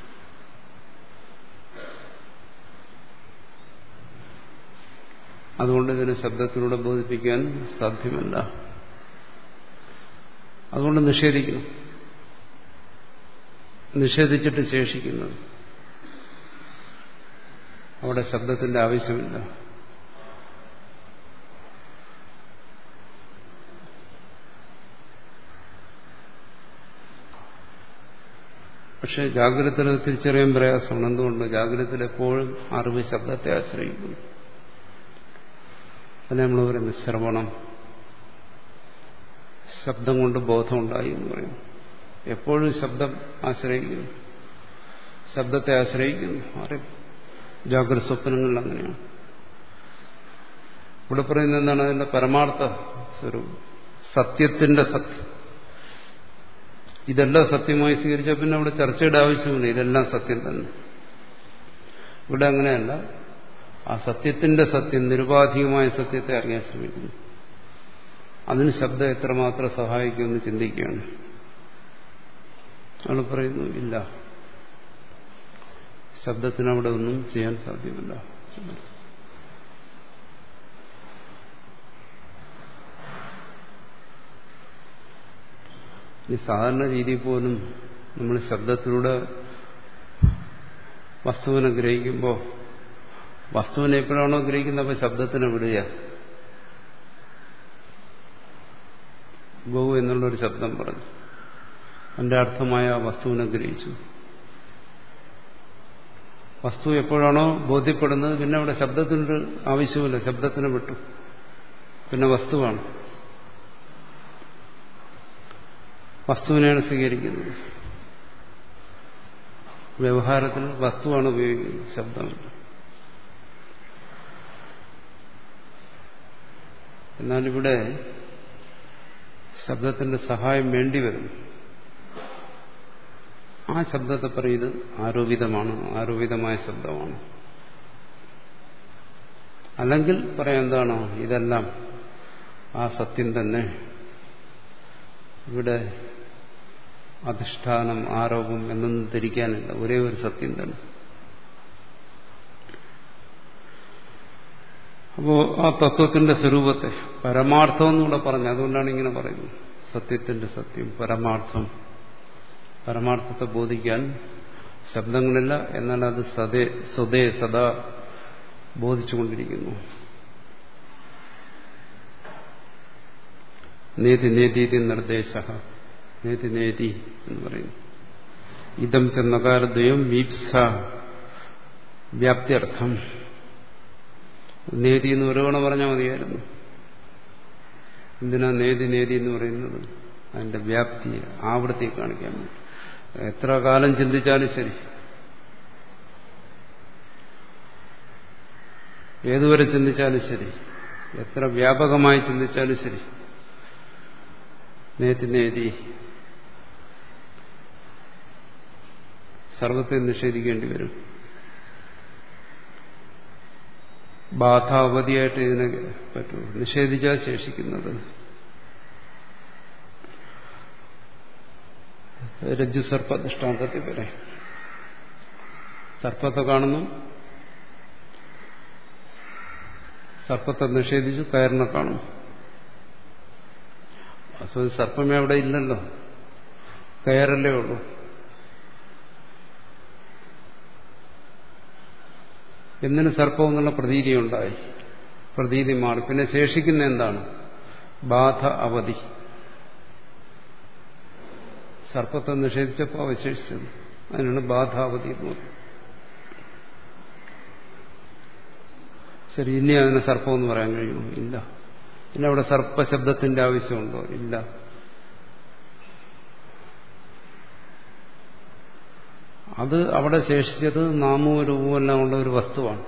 അതുകൊണ്ട് ഇതിനെ ശബ്ദത്തിലൂടെ ബോധിപ്പിക്കാൻ സാധ്യമല്ല അതുകൊണ്ട് നിഷേധിക്കണം നിഷേധിച്ചിട്ട് ശേഷിക്കുന്നത് അവിടെ ശബ്ദത്തിന്റെ ആവശ്യമില്ല പക്ഷെ ജാഗ്രതത്തിൽ തിരിച്ചറിയാൻ പ്രയാസമാണ് എന്തുകൊണ്ട് ജാഗ്രതത്തിൽ എപ്പോഴും അറിവ് ശബ്ദത്തെ ആശ്രയിക്കുന്നു അതിനെ നമ്മൾ പറയുന്നത് ശ്രവണം ശബ്ദം കൊണ്ട് ബോധമുണ്ടായി എന്ന് പറയും എപ്പോഴും ശബ്ദം ആശ്രയിക്കുന്നു ശബ്ദത്തെ ആശ്രയിക്കുന്നു അറിയും ജാഗ്രത സ്വപ്നങ്ങളിൽ അങ്ങനെയാണ് ഇവിടെ പറയുന്നത് എന്താണ് അതിന്റെ പരമാർത്ഥ സ്വരൂപം സത്യത്തിന്റെ സത്യം ഇതെല്ലാം സത്യമായി സ്വീകരിച്ച പിന്നെ അവിടെ ചർച്ചയുടെ ആവശ്യമില്ല ഇതെല്ലാം സത്യം തന്നെ ഇവിടെ അങ്ങനെയല്ല ആ സത്യത്തിന്റെ സത്യം നിരുപാധികമായ സത്യത്തെ അറിയാൻ ശ്രമിക്കുന്നു അതിന് ശബ്ദം എത്രമാത്രം സഹായിക്കുമെന്ന് ചിന്തിക്കുകയാണ് അവൾ പറയുന്നു ഇല്ല ശബ്ദത്തിന് അവിടെ ഒന്നും ചെയ്യാൻ സാധ്യമല്ല ഈ സാധാരണ രീതിയിൽ പോലും നമ്മൾ ശബ്ദത്തിലൂടെ വസ്തുവിനെ ഗ്രഹിക്കുമ്പോൾ വസ്തുവിനെ എപ്പോഴാണോ ഗ്രഹിക്കുന്നത് അപ്പോൾ ശബ്ദത്തിനെ വിടുക ഗൗ എന്നുള്ളൊരു ശബ്ദം പറഞ്ഞു അതിന്റെ അർത്ഥമായ വസ്തുവിനെ ഗ്രഹിച്ചു വസ്തു എപ്പോഴാണോ ബോധ്യപ്പെടുന്നത് പിന്നെ അവിടെ ശബ്ദത്തിൻ്റെ ആവശ്യമില്ല ശബ്ദത്തിന് വിട്ടു പിന്നെ വസ്തുവാണ് വസ്തുവിനെയാണ് സ്വീകരിക്കുന്നത് വ്യവഹാരത്തിൽ വസ്തുവാണ് ഉപയോഗിക്കുന്നത് ശബ്ദമല്ല എന്നാലിവിടെ ശബ്ദത്തിന്റെ സഹായം വേണ്ടി വരുന്നു ആ ശബ്ദത്തെ പറയുന്നത് ആരോപിതമാണ് ആരോപിതമായ ശബ്ദമാണ് അല്ലെങ്കിൽ പറയാം എന്താണോ ഇതെല്ലാം ആ സത്യം തന്നെ ഇവിടെ അധിഷ്ഠാനം ആരോപം എന്നൊന്നും ധരിക്കാനില്ല ഒരേ ഒരു സത്യം തന്നെ അപ്പോ ആ തത്വത്തിന്റെ സ്വരൂപത്തെ പരമാർത്ഥം എന്നുകൂടെ പറഞ്ഞു അതുകൊണ്ടാണ് ഇങ്ങനെ പറയുന്നത് സത്യത്തിന്റെ സത്യം പരമാർത്ഥം പരമാർത്ഥത്തെ ബോധിക്കാൻ ശബ്ദങ്ങളില്ല എന്നാൽ അത് സദേ സ്വതേ സദാ ബോധിച്ചുകൊണ്ടിരിക്കുന്നു നേതി നേതീതി നിർദ്ദേശ നേതി നേതി എന്ന് പറയുന്നു ഇതം ചെന്നകാരദ്വയം വീപ്സ വ്യാപ്തിയർത്ഥം നേതി എന്ന് ഒരു തവണ പറഞ്ഞാൽ മതിയായിരുന്നു എന്തിനാ നേതി നേതി എന്ന് പറയുന്നത് അതിന്റെ വ്യാപ്തി ആവൃത്തി കാണിക്കാൻ വേണ്ടി എത്ര കാലം ചിന്തിച്ചാലും ശരി ഏതുവരെ ചിന്തിച്ചാലും ശരി എത്ര വ്യാപകമായി ചിന്തിച്ചാലും ശരി നേതി നേതി സർവത്തെ നിഷേധിക്കേണ്ടി വരും ബാധാവധിയായിട്ട് ഇതിനെ പറ്റൂ നിഷേധിച്ചാൽ ശേഷിക്കുന്നത് രജ്ജു സർപ്പ ദൃഷ്ടാന്തത്തിൽ പറയാം സർപ്പത്തെ കാണുന്നു സർപ്പത്തെ നിഷേധിച്ചു കയറിനെ കാണുന്നു അസോ സർപ്പമേ അവിടെ ഇല്ലല്ലോ കയറല്ലേ ഉള്ളൂ എന്തിന് സർപ്പം എന്നുള്ള പ്രതീതി ഉണ്ടായി പ്രതീതി മാറി പിന്നെ ശേഷിക്കുന്ന എന്താണ് ബാധ അവധി സർപ്പത്തെ നിഷേധിച്ചപ്പോൾ അവശേഷിച്ചത് അതിനാണ് ബാധാവധി എന്ന് പറയുന്നത് ശരി ഇനി അതിനെ സർപ്പം എന്ന് പറയാൻ കഴിയുമോ ഇല്ല പിന്നെ അവിടെ സർപ്പശബ്ദത്തിന്റെ ആവശ്യമുണ്ടോ ഇല്ല അത് അവിടെ ശേഷിച്ചത് നാമവും രൂപവും എല്ലാം ഉള്ള ഒരു വസ്തുവാണ്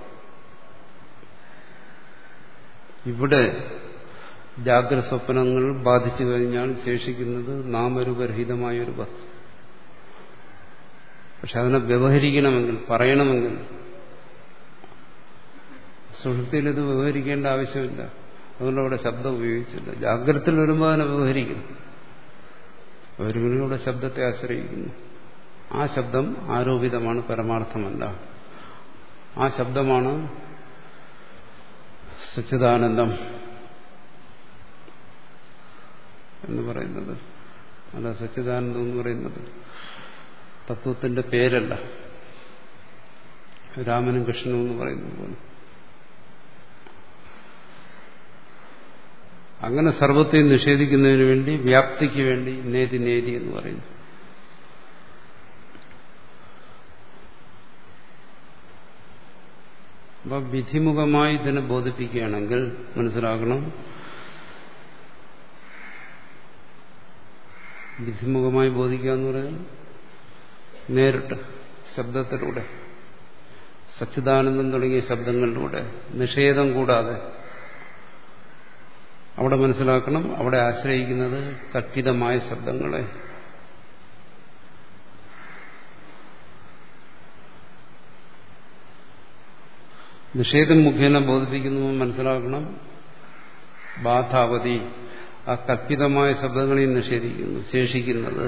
ഇവിടെ ജാഗ്രത സ്വപ്നങ്ങൾ ബാധിച്ചു കഴിഞ്ഞാൽ ശേഷിക്കുന്നത് നാമരൂപരഹിതമായ ഒരു വസ്തു പക്ഷെ അതിനെ വ്യവഹരിക്കണമെങ്കിൽ പറയണമെങ്കിൽ സുഹൃത്തിയിൽ ഇത് വ്യവഹരിക്കേണ്ട ആവശ്യമില്ല അതുകൊണ്ട് അവിടെ ശബ്ദം ഉപയോഗിച്ചില്ല ജാഗ്രതത്തിൽ വരുമ്പോൾ അതിനെ വ്യവഹരിക്കുന്നു ഒരുവനിലൂടെ ശബ്ദത്തെ ആശ്രയിക്കുന്നു ആ ശബ്ദം ആരോപിതമാണ് പരമാർത്ഥമല്ല ആ ശബ്ദമാണ് സച്ചിദാനന്ദം എന്ന് പറയുന്നത് അല്ല സച്ചിദാനന്ദം എന്ന് പറയുന്നത് തത്വത്തിന്റെ പേരല്ല രാമനും കൃഷ്ണനും എന്ന് പറയുന്നത് പോലെ അങ്ങനെ സർവത്തെയും നിഷേധിക്കുന്നതിന് വേണ്ടി വ്യാപ്തിക്ക് വേണ്ടി നേതി നേതി എന്ന് പറയുന്നു അപ്പൊ വിധിമുഖമായി ഇതിനെ ബോധിപ്പിക്കുകയാണെങ്കിൽ മനസ്സിലാക്കണം വിധിമുഖമായി ബോധിക്കുക എന്ന് പറഞ്ഞാൽ നേരിട്ട് ശബ്ദത്തിലൂടെ സച്ചിദാനന്ദം തുടങ്ങിയ ശബ്ദങ്ങളിലൂടെ നിഷേധം കൂടാതെ അവിടെ മനസ്സിലാക്കണം അവിടെ ആശ്രയിക്കുന്നത് കൽപ്പിതമായ ശബ്ദങ്ങളെ നിഷേധം മുഖേന ബോധിപ്പിക്കുന്നു മനസ്സിലാക്കണം ബാധാവധി ആ കൽപ്പിതമായ ശബ്ദങ്ങളെയും നിഷേധിക്കുന്നു ശേഷിക്കുന്നത്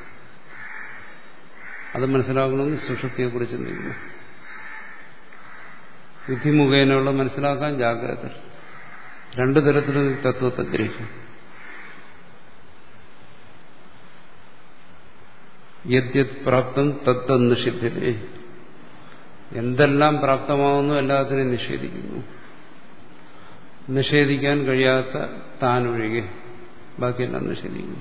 അത് മനസ്സിലാക്കണമെങ്കിൽ സുഷുപ്തിയെക്കുറിച്ച് ചിന്തിക്കുന്നു വിധി മുഖേനയുള്ള മനസ്സിലാക്കാൻ ജാഗ്രത രണ്ടു തരത്തിലും തത്വത്തെ ഗ്രഹിക്കും യദ്യത് പ്രാപ്തം തത്വം നിഷിദ്ധരേ എന്തെല്ലാം പ്രാപ്തമാവുന്നു എല്ലാത്തിനെയും നിഷേധിക്കുന്നു നിഷേധിക്കാൻ കഴിയാത്ത താനൊഴികെ ബാക്കിയെല്ലാം നിഷേധിക്കുന്നു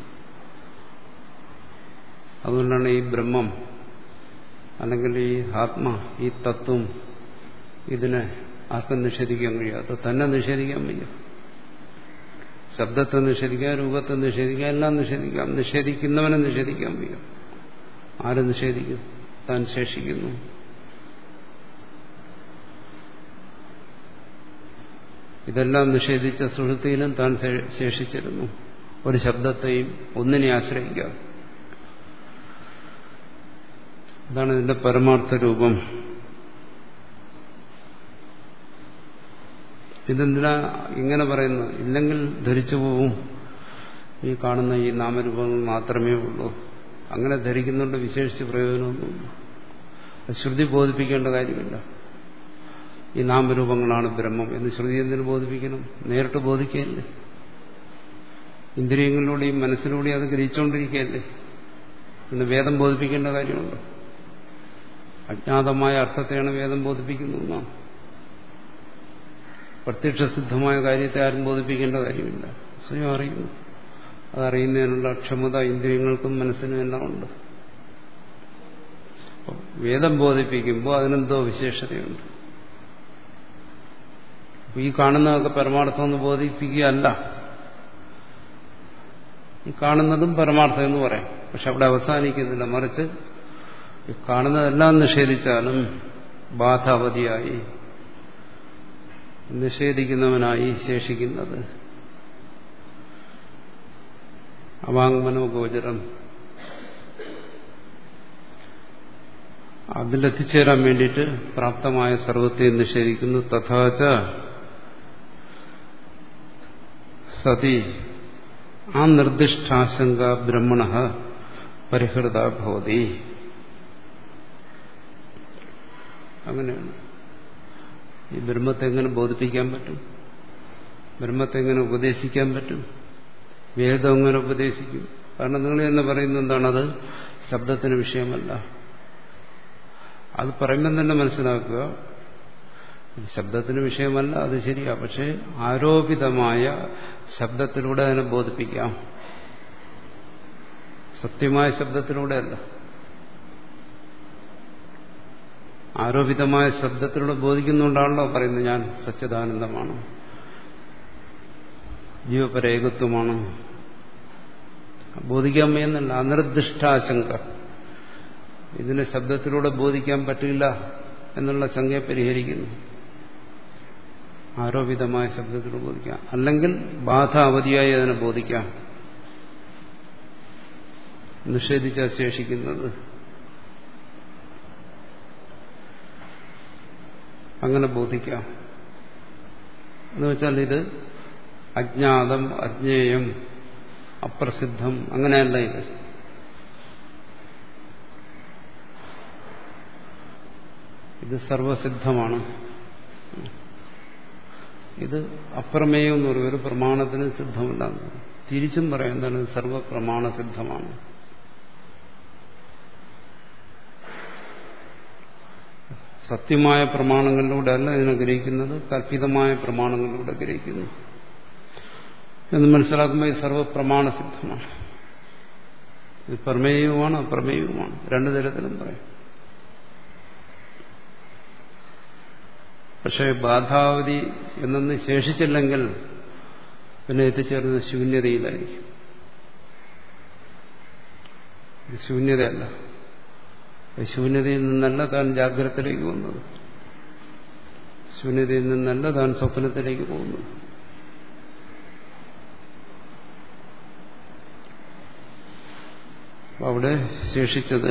അതുകൊണ്ടാണ് ഈ ബ്രഹ്മം അല്ലെങ്കിൽ ഈ ആത്മ ഈ തത്വം ഇതിനെ ആർക്കും നിഷേധിക്കാൻ കഴിയാത്ത തന്നെ നിഷേധിക്കാൻ വയ്യ ശബ്ദത്തെ നിഷേധിക്കാം രൂപത്തെ നിഷേധിക്കാം എല്ലാം നിഷേധിക്കാം നിഷേധിക്കുന്നവനെ നിഷേധിക്കാൻ വയ്യ ആര് നിഷേധിക്കും താൻ ശേഷിക്കുന്നു ഇതെല്ലാം നിഷേധിച്ച സുഹൃത്തിയിലും താൻ ശേഷിച്ചിരുന്നു ഒരു ശബ്ദത്തെയും ഒന്നിനെ ആശ്രയിക്കാം അതാണ് ഇതിന്റെ പരമാർത്ഥ രൂപം ഇതെന്തിനാ ഇങ്ങനെ പറയുന്നത് ഇല്ലെങ്കിൽ ധരിച്ചു പോവും ഈ കാണുന്ന ഈ നാമരൂപങ്ങൾ മാത്രമേ ഉള്ളൂ അങ്ങനെ ധരിക്കുന്നുണ്ട് വിശേഷിച്ച് പ്രയോജനമൊന്നുമില്ല ശ്രുതി ബോധിപ്പിക്കേണ്ട കാര്യമില്ല ഈ നാമരൂപങ്ങളാണ് ബ്രഹ്മം എന്ന് ശ്രുതി എന്തിനു ബോധിപ്പിക്കണം നേരിട്ട് ബോധിക്കുകയല്ലേ ഇന്ദ്രിയങ്ങളിലൂടെയും മനസ്സിലൂടെയും അത് ഗ്രഹിച്ചുകൊണ്ടിരിക്കുകയല്ലേ പിന്നെ വേദം ബോധിപ്പിക്കേണ്ട കാര്യമുണ്ടോ അജ്ഞാതമായ അർത്ഥത്തെയാണ് വേദം ബോധിപ്പിക്കുന്നതെന്നാണ് പ്രത്യക്ഷസിദ്ധമായ കാര്യത്തെ ആരും ബോധിപ്പിക്കേണ്ട കാര്യമില്ല സ്വയം അറിയുന്നു അതറിയുന്നതിനുള്ള ക്ഷമത ഇന്ദ്രിയങ്ങൾക്കും മനസ്സിനും എല്ലാം ഉണ്ട് വേദം ബോധിപ്പിക്കുമ്പോൾ അതിനെന്തോ വിശേഷതയുണ്ട് ഈ കാണുന്നതൊക്കെ പരമാർത്ഥം എന്ന് ബോധിപ്പിക്കുകയല്ല ഈ കാണുന്നതും പരമാർത്ഥം എന്ന് പറയാം പക്ഷെ അവിടെ അവസാനിക്കുന്നില്ല മറിച്ച് ഈ കാണുന്നതെല്ലാം നിഷേധിച്ചാലും ബാധാവധിയായി നിഷേധിക്കുന്നവനായി ശേഷിക്കുന്നത് അവാങ്മനോഗോചരം അതിലെത്തിച്ചേരാൻ വേണ്ടിയിട്ട് പ്രാപ്തമായ സർവത്തെ നിഷേധിക്കുന്നു തഥാച സതി ആ നിർദ്ദിഷ്ടാശങ്ക ബ്രഹ്മണ പരിഹൃത ഭവതി അങ്ങനെയാണ് ഈ ബ്രഹ്മത്തെ എങ്ങനെ ബോധിപ്പിക്കാൻ പറ്റും ബ്രഹ്മത്തെ എങ്ങനെ ഉപദേശിക്കാൻ പറ്റും വേദം എങ്ങനെ ഉപദേശിക്കും കാരണം നിങ്ങൾ തന്നെ പറയുന്നത് എന്താണത് ശബ്ദത്തിന് വിഷയമല്ല അത് പറയുമ്പം തന്നെ മനസ്സിലാക്കുക ശബ്ദത്തിന് വിഷയമല്ല അത് ശരിയാ പക്ഷെ ആരോപിതമായ ശബ്ദത്തിലൂടെ അതിനെ ബോധിപ്പിക്കാം സത്യമായ ശബ്ദത്തിലൂടെയല്ല ആരോപിതമായ ശബ്ദത്തിലൂടെ ബോധിക്കുന്നുകൊണ്ടാണല്ലോ പറയുന്നത് ഞാൻ സച്ചിദാനന്ദമാണ് ജീവപരേകത്വമാണ് ബോധിക്കാൻ വയ്യെന്നല്ല അനിർദിഷ്ടാശങ്ക ഇതിനെ ശബ്ദത്തിലൂടെ ബോധിക്കാൻ പറ്റില്ല എന്നുള്ള ശങ്കയെ പരിഹരിക്കുന്നു ആരോപിതമായ ശബ്ദത്തിലൂടെ ബോധിക്കാം അല്ലെങ്കിൽ ബാധ അവധിയായി അതിനെ ബോധിക്കാം നിഷേധിച്ച ശേഷിക്കുന്നത് അങ്ങനെ ബോധിക്കാം എന്ന് വെച്ചാൽ ഇത് അജ്ഞാതം അജ്ഞേയം അപ്രസിദ്ധം അങ്ങനെയല്ല ഇത് ഇത് സർവസിദ്ധമാണ് ഇത് അപ്രമേയം എന്ന് പറയും ഒരു പ്രമാണത്തിന് സിദ്ധമല്ല തിരിച്ചും പറയാം എന്താണ് ഇത് സർവപ്രമാണസിദ്ധമാണ് സത്യമായ പ്രമാണങ്ങളിലൂടെ അല്ല ഇതിനെ ഗ്രഹിക്കുന്നത് കൽപ്പിതമായ പ്രമാണങ്ങളിലൂടെ ഗ്രഹിക്കുന്നു എന്ന് മനസ്സിലാക്കുമ്പോൾ ഇത് സർവപ്രമാണസിദ്ധമാണ് ഇത് പ്രമേയവുമാണ് അപ്രമേയവുമാണ് രണ്ടു തരത്തിലും പറയും പക്ഷേ ബാധാവധി എന്നൊന്ന് ശേഷിച്ചില്ലെങ്കിൽ പിന്നെ എത്തിച്ചേർന്നത് ശൂന്യതയിലായിരിക്കും ഇത് ശൂന്യതയല്ല ശൂന്യതയിൽ നിന്നല്ല താൻ ജാഗ്രതത്തിലേക്ക് വന്നത് ശൂന്യതയിൽ നിന്നല്ല താൻ സ്വപ്നത്തിലേക്ക് പോകുന്നത് അവിടെ ശേഷിച്ചത്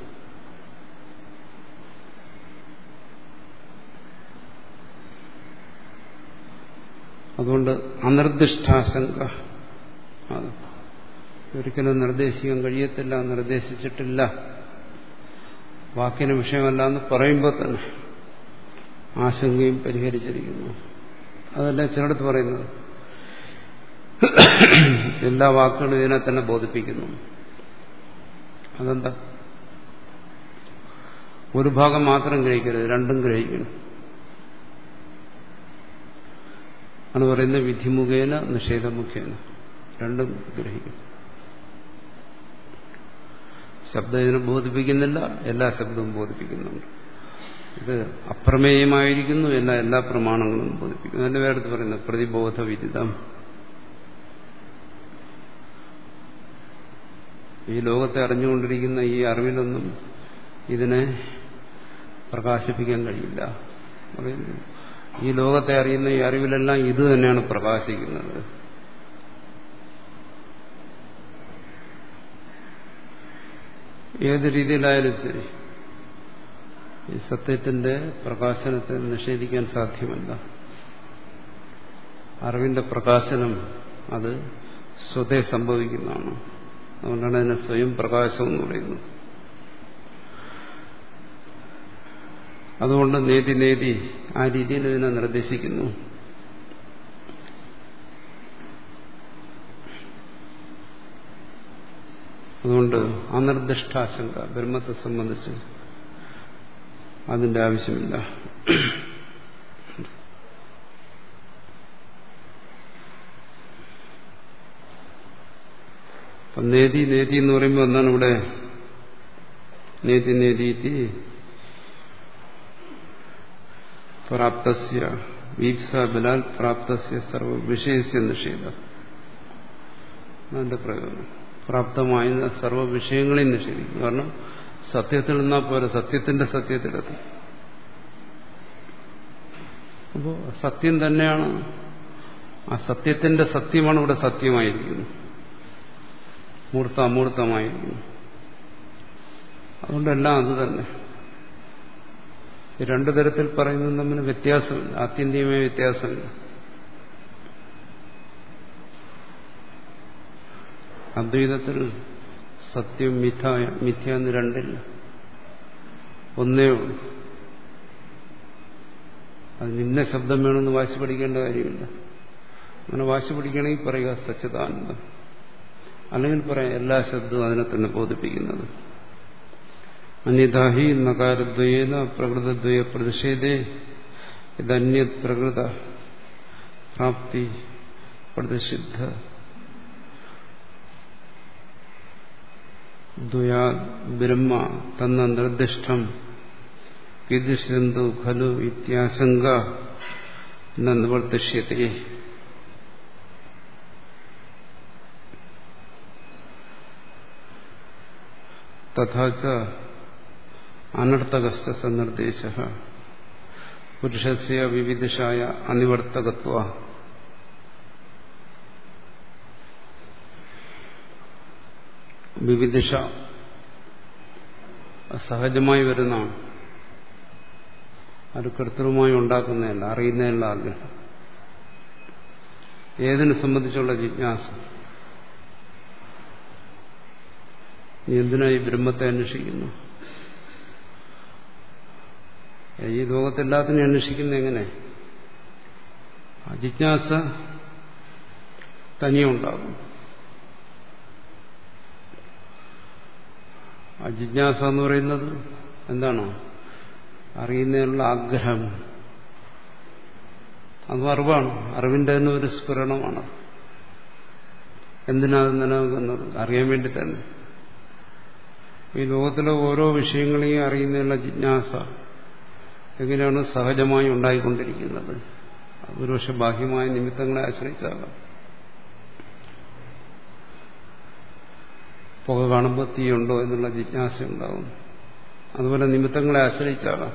അതുകൊണ്ട് അനിർദിഷ്ടാശങ്ക അത് ഒരിക്കലും നിർദ്ദേശിക്കാൻ കഴിയത്തില്ല നിർദ്ദേശിച്ചിട്ടില്ല വാക്കിന് വിഷയമല്ല എന്ന് പറയുമ്പോൾ തന്നെ ആശങ്കയും പരിഹരിച്ചിരിക്കുന്നു അതല്ല ചിലടത്ത് പറയുന്നത് എല്ലാ വാക്കുകളും ഇതിനെ തന്നെ ബോധിപ്പിക്കുന്നു അതെന്താ ഒരു ഭാഗം മാത്രം ഗ്രഹിക്കരുത് രണ്ടും ഗ്രഹിക്കണം ആണ് പറയുന്നത് വിധിമുഖേന നിഷേധമുഖേന രണ്ടും ഗ്രഹിക്കണം ശബ്ദം ഇതിനെ ബോധിപ്പിക്കുന്നില്ല എല്ലാ ശബ്ദവും ബോധിപ്പിക്കുന്നുണ്ട് ഇത് അപ്രമേയമായിരിക്കുന്നു എല്ലാ എല്ലാ പ്രമാണങ്ങളും ബോധിപ്പിക്കുന്നു അതിന്റെ വേറെ പറയുന്നത് പ്രതിബോധ വിദിതം ഈ ലോകത്തെ അറിഞ്ഞുകൊണ്ടിരിക്കുന്ന ഈ അറിവിലൊന്നും ഇതിനെ പ്രകാശിപ്പിക്കാൻ കഴിയില്ല പറയുന്നു ഈ ലോകത്തെ അറിയുന്ന ഈ അറിവിലെല്ലാം ഇത് തന്നെയാണ് പ്രകാശിക്കുന്നത് ഏത് രീതിയിലായാലും ശരി ഈ സത്യത്തിന്റെ പ്രകാശനത്തെ നിഷേധിക്കാൻ സാധ്യമല്ല അറിവിന്റെ പ്രകാശനം അത് സ്വതേ സംഭവിക്കുന്നതാണ് അതുകൊണ്ടാണ് അതിനെ സ്വയം പ്രകാശം എന്ന് പറയുന്നത് അതുകൊണ്ട് നേതി നേതി ആ രീതിയിൽ ഇതിനെ നിർദ്ദേശിക്കുന്നു അതുകൊണ്ട് അനിർദിഷ്ടാശങ്ക ബ്രഹ്മത്തെ സംബന്ധിച്ച് അതിന്റെ ആവശ്യമില്ല അപ്പം നേതി നേതി എന്ന് പറയുമ്പോൾ എന്താണ് ഇവിടെ നേതി നേതീതി പ്രാപ്തസ്യ വീപ്സ ബലാൽ പ്രാപ്തസ്യ സർവ വിഷയസ്യ നിഷേധ അതിന്റെ പ്രയോജനം പ്രാപ്തമായ സർവ വിഷയങ്ങളെയും നിഷേധിക്കും കാരണം സത്യത്തിൽ നിന്നാൽ പോലെ സത്യത്തിന്റെ സത്യത്തിലെത്തും അപ്പോൾ സത്യം തന്നെയാണ് ആ സത്യത്തിന്റെ സത്യമാണ് ഇവിടെ സത്യമായിരിക്കുന്നത് മൂർത്ത അമൂർത്തമായിരിക്കുന്നു അതുകൊണ്ടെല്ലാം അത് തന്നെ രണ്ടു തരത്തിൽ പറയുന്നത് തമ്മിൽ വ്യത്യാസമില്ല ആത്യന്തികമായ വ്യത്യാസമില്ല അദ്വൈതത്തിൽ സത്യം മിഥ്യ മിഥ്യ എന്ന് രണ്ടില്ല ഒന്നേ ഉള്ളൂ അതിന് ഇന്ന ശബ്ദം വേണമെന്ന് വാശി പഠിക്കേണ്ട കാര്യമില്ല അങ്ങനെ വാശി പഠിക്കണമെങ്കിൽ പറയുക സച്ചിദാനന്ദം അല്ലെങ്കിൽ പറയാം എല്ലാ ശബ്ദവും അതിനെ തന്നെ ബോധിപ്പിക്കുന്നത് അന്യതാഹി നകാരദ്വയേന പ്രകൃതദ്വയ പ്രതിഷേധേ ഇതന്യത് പ്രകൃത പ്രാപ്തി പ്രതിഷിദ്ധ ദ്വയാ ബ്രഹ്മ തന്ന നിർദ്ദിഷ്ടം കീദൃശന്തു ഖലു ഇത്യാശങ്ക നിവർത്തിഷ്യത്തെ തഥാച അനർത്ഥകസ്ഥ സന്ദർദ്ദേശ പുരുഷസ്യ വിവിധിഷായ അനിവർത്തകത്വ വിവിധിഷ സഹജമായി വരുന്നതാണ് അത് കൃത്രിമമായി ഉണ്ടാക്കുന്നതല്ല അറിയുന്നതല്ല ആഗ്രഹം ഏതിനെ സംബന്ധിച്ചുള്ള ജിജ്ഞാസ നീ എന്തിനായി ബ്രഹ്മത്തെ അന്വേഷിക്കുന്നു ഈ ലോകത്തെല്ലാത്തിനും അന്വേഷിക്കുന്ന എങ്ങനെ ആ ജിജ്ഞാസ തനിയെ ഉണ്ടാകും ആ ജിജ്ഞാസ എന്ന് പറയുന്നത് എന്താണോ അറിയുന്നതിനുള്ള ആഗ്രഹം അതും അറിവാണ് അറിവിന്റെ തന്നെ ഒരു സ്ഫുരണമാണ് എന്തിനാണ് നിലനിൽക്കുന്നത് അറിയാൻ വേണ്ടി തന്നെ ഈ ലോകത്തിലെ ഓരോ വിഷയങ്ങളെയും അറിയുന്നതിനുള്ള ജിജ്ഞാസ എങ്ങനെയാണ് സഹജമായി ഉണ്ടായിക്കൊണ്ടിരിക്കുന്നത് ഒരുപക്ഷെ ബാഹ്യമായ നിമിത്തങ്ങളെ ആശ്രയിച്ചാകാം പുക കാണുമ്പോൾ തീയുണ്ടോ എന്നുള്ള ജിജ്ഞാസ ഉണ്ടാകും അതുപോലെ നിമിത്തങ്ങളെ ആശ്രയിച്ചാകാം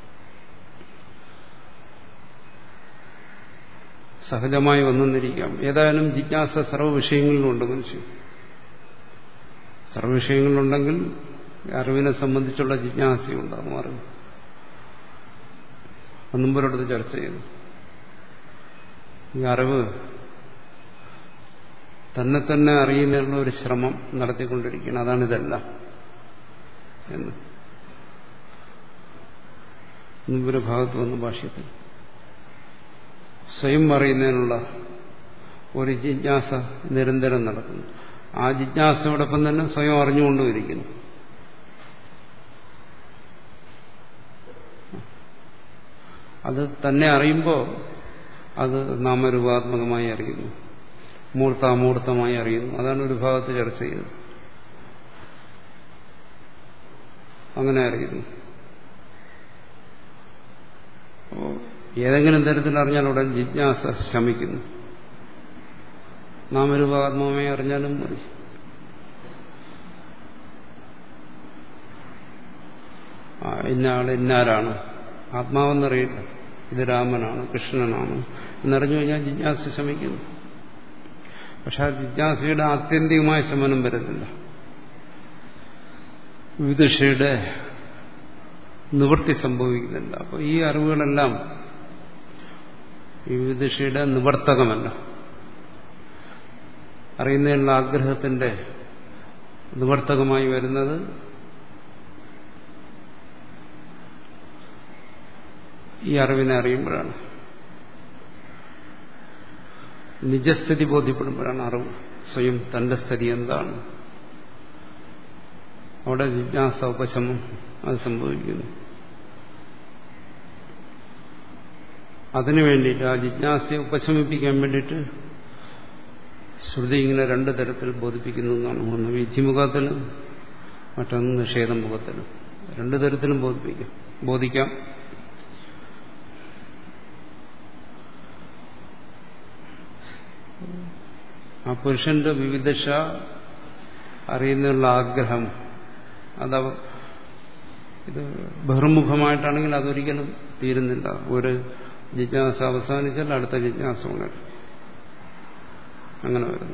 സഹജമായി വന്നെന്നിരിക്കാം ഏതായാലും ജിജ്ഞാസ സർവ്വ വിഷയങ്ങളിലുണ്ട് മനുഷ്യൻ സർവ്വ വിഷയങ്ങളിലുണ്ടെങ്കിൽ അറിവിനെ സംബന്ധിച്ചുള്ള ജിജ്ഞാസയുണ്ടാകും അറിവ് മുമ്പൊരിടത്ത് ചർച്ച ചെയ്തു ഈ അറിവ് തന്നെ തന്നെ അറിയുന്നതിനുള്ള ഒരു ശ്രമം നടത്തിക്കൊണ്ടിരിക്കണം അതാണ് ഇതെല്ലാം എന്ന് മുമ്പൊരു ഭാഗത്ത് വന്ന ഭാഷ്യത്തിൽ സ്വയം അറിയുന്നതിനുള്ള ഒരു ജിജ്ഞാസ നിരന്തരം നടക്കുന്നു ആ ജിജ്ഞാസയോടൊപ്പം തന്നെ സ്വയം അറിഞ്ഞുകൊണ്ടുമിരിക്കുന്നു അത് തന്നെ അറിയുമ്പോൾ അത് നാമരൂപാത്മകമായി അറിയുന്നു മൂർത്താമൂർത്തമായി അറിയുന്നു അതാണ് ഒരു ഭാഗത്ത് ചർച്ച ചെയ്തത് അങ്ങനെ അറിയുന്നു അപ്പോൾ ഏതെങ്കിലും തരത്തിൽ അറിഞ്ഞാൽ ഉടൻ ജിജ്ഞാസ ശമിക്കുന്നു നാമരൂപാത്മകമായി അറിഞ്ഞാലും മതി ഇന്ന ആള് ഇന്നാരാണ് ആത്മാവെന്നറിയില്ല ഇത് രാമനാണ് കൃഷ്ണനാണ് എന്നറിഞ്ഞു കഴിഞ്ഞാൽ ജിജ്ഞാസ ശമിക്കുന്നു പക്ഷെ ആ ജിജ്ഞാസയുടെ ആത്യന്തികമായ ശമനം വരുന്നില്ല വിദുഷയുടെ നിവൃത്തി സംഭവിക്കുന്നില്ല അപ്പോൾ ഈ അറിവുകളെല്ലാം ഈ വിദുഷയുടെ നിവർത്തകമല്ല അറിയുന്നതിനുള്ള ആഗ്രഹത്തിന്റെ നിവർത്തകമായി വരുന്നത് ഈ അറിവിനെ അറിയുമ്പോഴാണ് നിജസ്ഥിതി ബോധ്യപ്പെടുമ്പോഴാണ് അറിവ് സ്വയം തന്റെ സ്ഥിതി എന്താണ് അവിടെ ജിജ്ഞാസ ഉപശമം അത് സംഭവിക്കുന്നു അതിനു വേണ്ടിയിട്ട് ആ ജിജ്ഞാസയെ ഉപശമിപ്പിക്കാൻ വേണ്ടിയിട്ട് ശ്രുതി ഇങ്ങനെ രണ്ടു തരത്തിൽ ബോധിപ്പിക്കുന്നു എന്നാണ് ഒന്ന് വിധിമുഖത്തിൽ മറ്റൊന്ന് നിഷേധ മുഖത്തിലും രണ്ടു തരത്തിലും ബോധിപ്പിക്കാം ബോധിക്കാം ആ പുരുഷന്റെ വിവിധ അറിയുന്നതിനുള്ള ആഗ്രഹം അത് ഇത് ബഹിർമുഖമായിട്ടാണെങ്കിൽ അതൊരിക്കലും തീരുന്നില്ല ഒരു ജിജ്ഞാസ അവസാനിച്ചാൽ അടുത്ത ജിജ്ഞാസ ഉണരും അങ്ങനെ വരുന്നു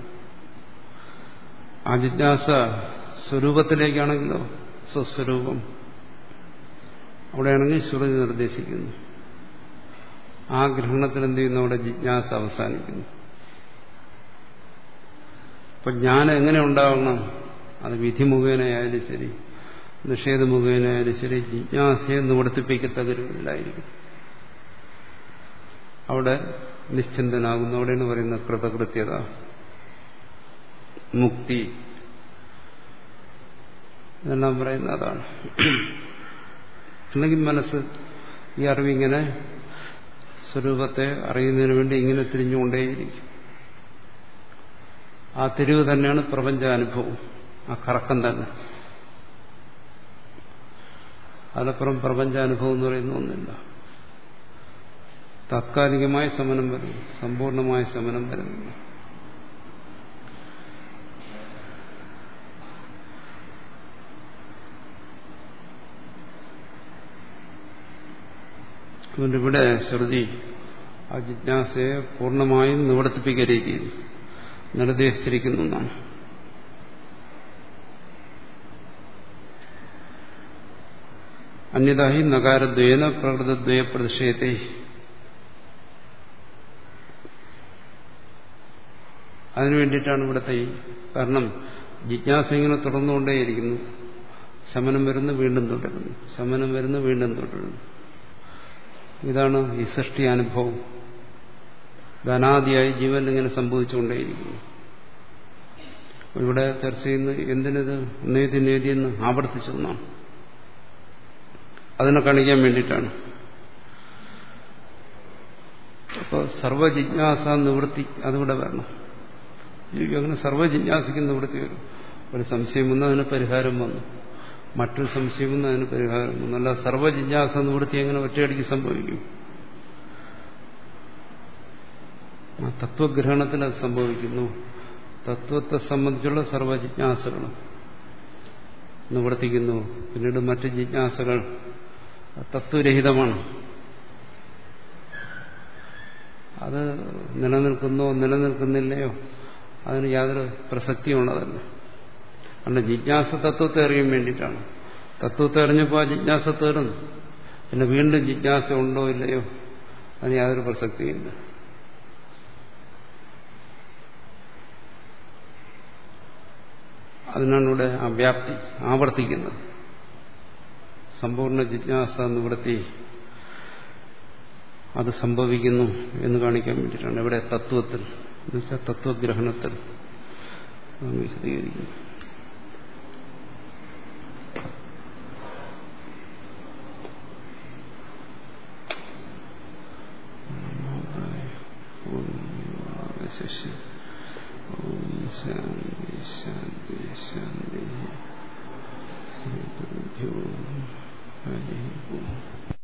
ആ ജിജ്ഞാസ സ്വരൂപത്തിലേക്കാണെങ്കിലോ സ്വസ്വരൂപം അവിടെയാണെങ്കിൽ ശ്രുതി നിർദ്ദേശിക്കുന്നു ആ ഗ്രഹണത്തിൽ എന്ത് ചെയ്യുന്നു അവിടെ ജിജ്ഞാസ അവസാനിക്കുന്നു അപ്പൊ ജ്ഞാനം എങ്ങനെ ഉണ്ടാവണം അത് വിധി മുഖേനയായാലും ശരി നിഷേധ മുഖേനയായാലും ശരി ജിജ്ഞാസയെ നിവർത്തിപ്പിക്കത്തക രൂപത്തിലായിരിക്കും അവിടെ നിശ്ചിന്തനാകുന്നു അവിടെയാണ് പറയുന്ന കൃതകൃത്യത മുക്തി ഇതെല്ലാം പറയുന്ന അതാണ് അല്ലെങ്കിൽ മനസ്സ് ഈ അറിവിങ്ങനെ സ്വരൂപത്തെ അറിയുന്നതിന് വേണ്ടി ഇങ്ങനെ തിരിഞ്ഞുകൊണ്ടേയിരിക്കും ആ തിരിവ് തന്നെയാണ് പ്രപഞ്ചാനുഭവം ആ കറക്കം തന്നെ അതിനപ്പുറം പ്രപഞ്ചാനുഭവം എന്ന് പറയുന്ന ഒന്നില്ല താത്കാലികമായ ശമനം വരുന്നു സമ്പൂർണമായ ശമനം വരുന്നില്ല അതുകൊണ്ട് ഇവിടെ ശ്രുതി ആ ജിജ്ഞാസയെ പൂർണ്ണമായും നിവർത്തിപ്പിക്കരുത് നിർദ്ദേശിച്ചിരിക്കുന്നു എന്നാണ് അന്യതായി നകാരദ്വേന പ്രകൃതദ്വയ പ്രതിഷേധത്തെ അതിനു വേണ്ടിയിട്ടാണ് ഇവിടുത്തെ ഈ കാരണം ജിജ്ഞാസ ഇങ്ങനെ തുടർന്നുകൊണ്ടേയിരിക്കുന്നു ശമനം വരുന്നു വീണ്ടും തുടരുന്നു ശമനം വരുന്നു വീണ്ടും തുടരുന്നു ഇതാണ് ഈ സൃഷ്ടി അനുഭവം ധനാദിയായി ജീവൻ ഇങ്ങനെ സംഭവിച്ചുകൊണ്ടേയിരിക്കുന്നു ഇവിടെ ചർച്ച ചെയ്യുന്ന എന്തിനത് നേതി നേതി എന്ന് ആവർത്തിച്ചു എന്നാണ് അതിനെ കാണിക്കാൻ വേണ്ടിയിട്ടാണ് അപ്പോൾ സർവജിജ്ഞാസ നിവൃത്തി അതിവിടെ വരണം അങ്ങനെ സർവജിജ്ഞാസിക്ക് നിവൃത്തി വരും ഒരു സംശയം വന്നു അതിന് പരിഹാരം വന്നു മറ്റൊരു സംശയം വന്നു അതിന് പരിഹാരം വന്നു അല്ല സർവജിജ്ഞാസ നിവൃത്തി എങ്ങനെ ഒറ്റയടിക്ക് സംഭവിക്കും ആ തത്വഗ്രഹണത്തിൽ അത് സംഭവിക്കുന്നു തത്വത്തെ സംബന്ധിച്ചുള്ള സർവജിജ്ഞാസകളും നിവർത്തിക്കുന്നു പിന്നീട് മറ്റ് ജിജ്ഞാസകൾ തത്വരഹിതമാണ് അത് നിലനിൽക്കുന്നോ നിലനിൽക്കുന്നില്ലയോ അതിന് യാതൊരു പ്രസക്തിയുള്ളതല്ല അല്ല ജിജ്ഞാസ തത്വത്തെ അറിയാൻ വേണ്ടിയിട്ടാണ് തത്വത്തെ അറിഞ്ഞപ്പോൾ ആ ജിജ്ഞാസ തീർന്നു പിന്നെ വീണ്ടും ജിജ്ഞാസ ഉണ്ടോ ഇല്ലയോ അതിന് യാതൊരു പ്രസക്തിയില്ല അതിനാണ് ഇവിടെ ആ വ്യാപ്തി ആവർത്തിക്കുന്നത് സമ്പൂർണ്ണ ജിജ്ഞാസ നിവൃത്തി അത് സംഭവിക്കുന്നു എന്ന് കാണിക്കാൻ വേണ്ടിയിട്ടാണ് ഇവിടെ തത്വത്തിൽ എന്നുവെച്ചാൽ തത്വഗ്രഹണത്തിൽ വിശദീകരിക്കുന്നു ശാന്തി ശാന്തി ശാന്തി ശ്രീ ഗുരുഭ്യോ ഹരി ഓം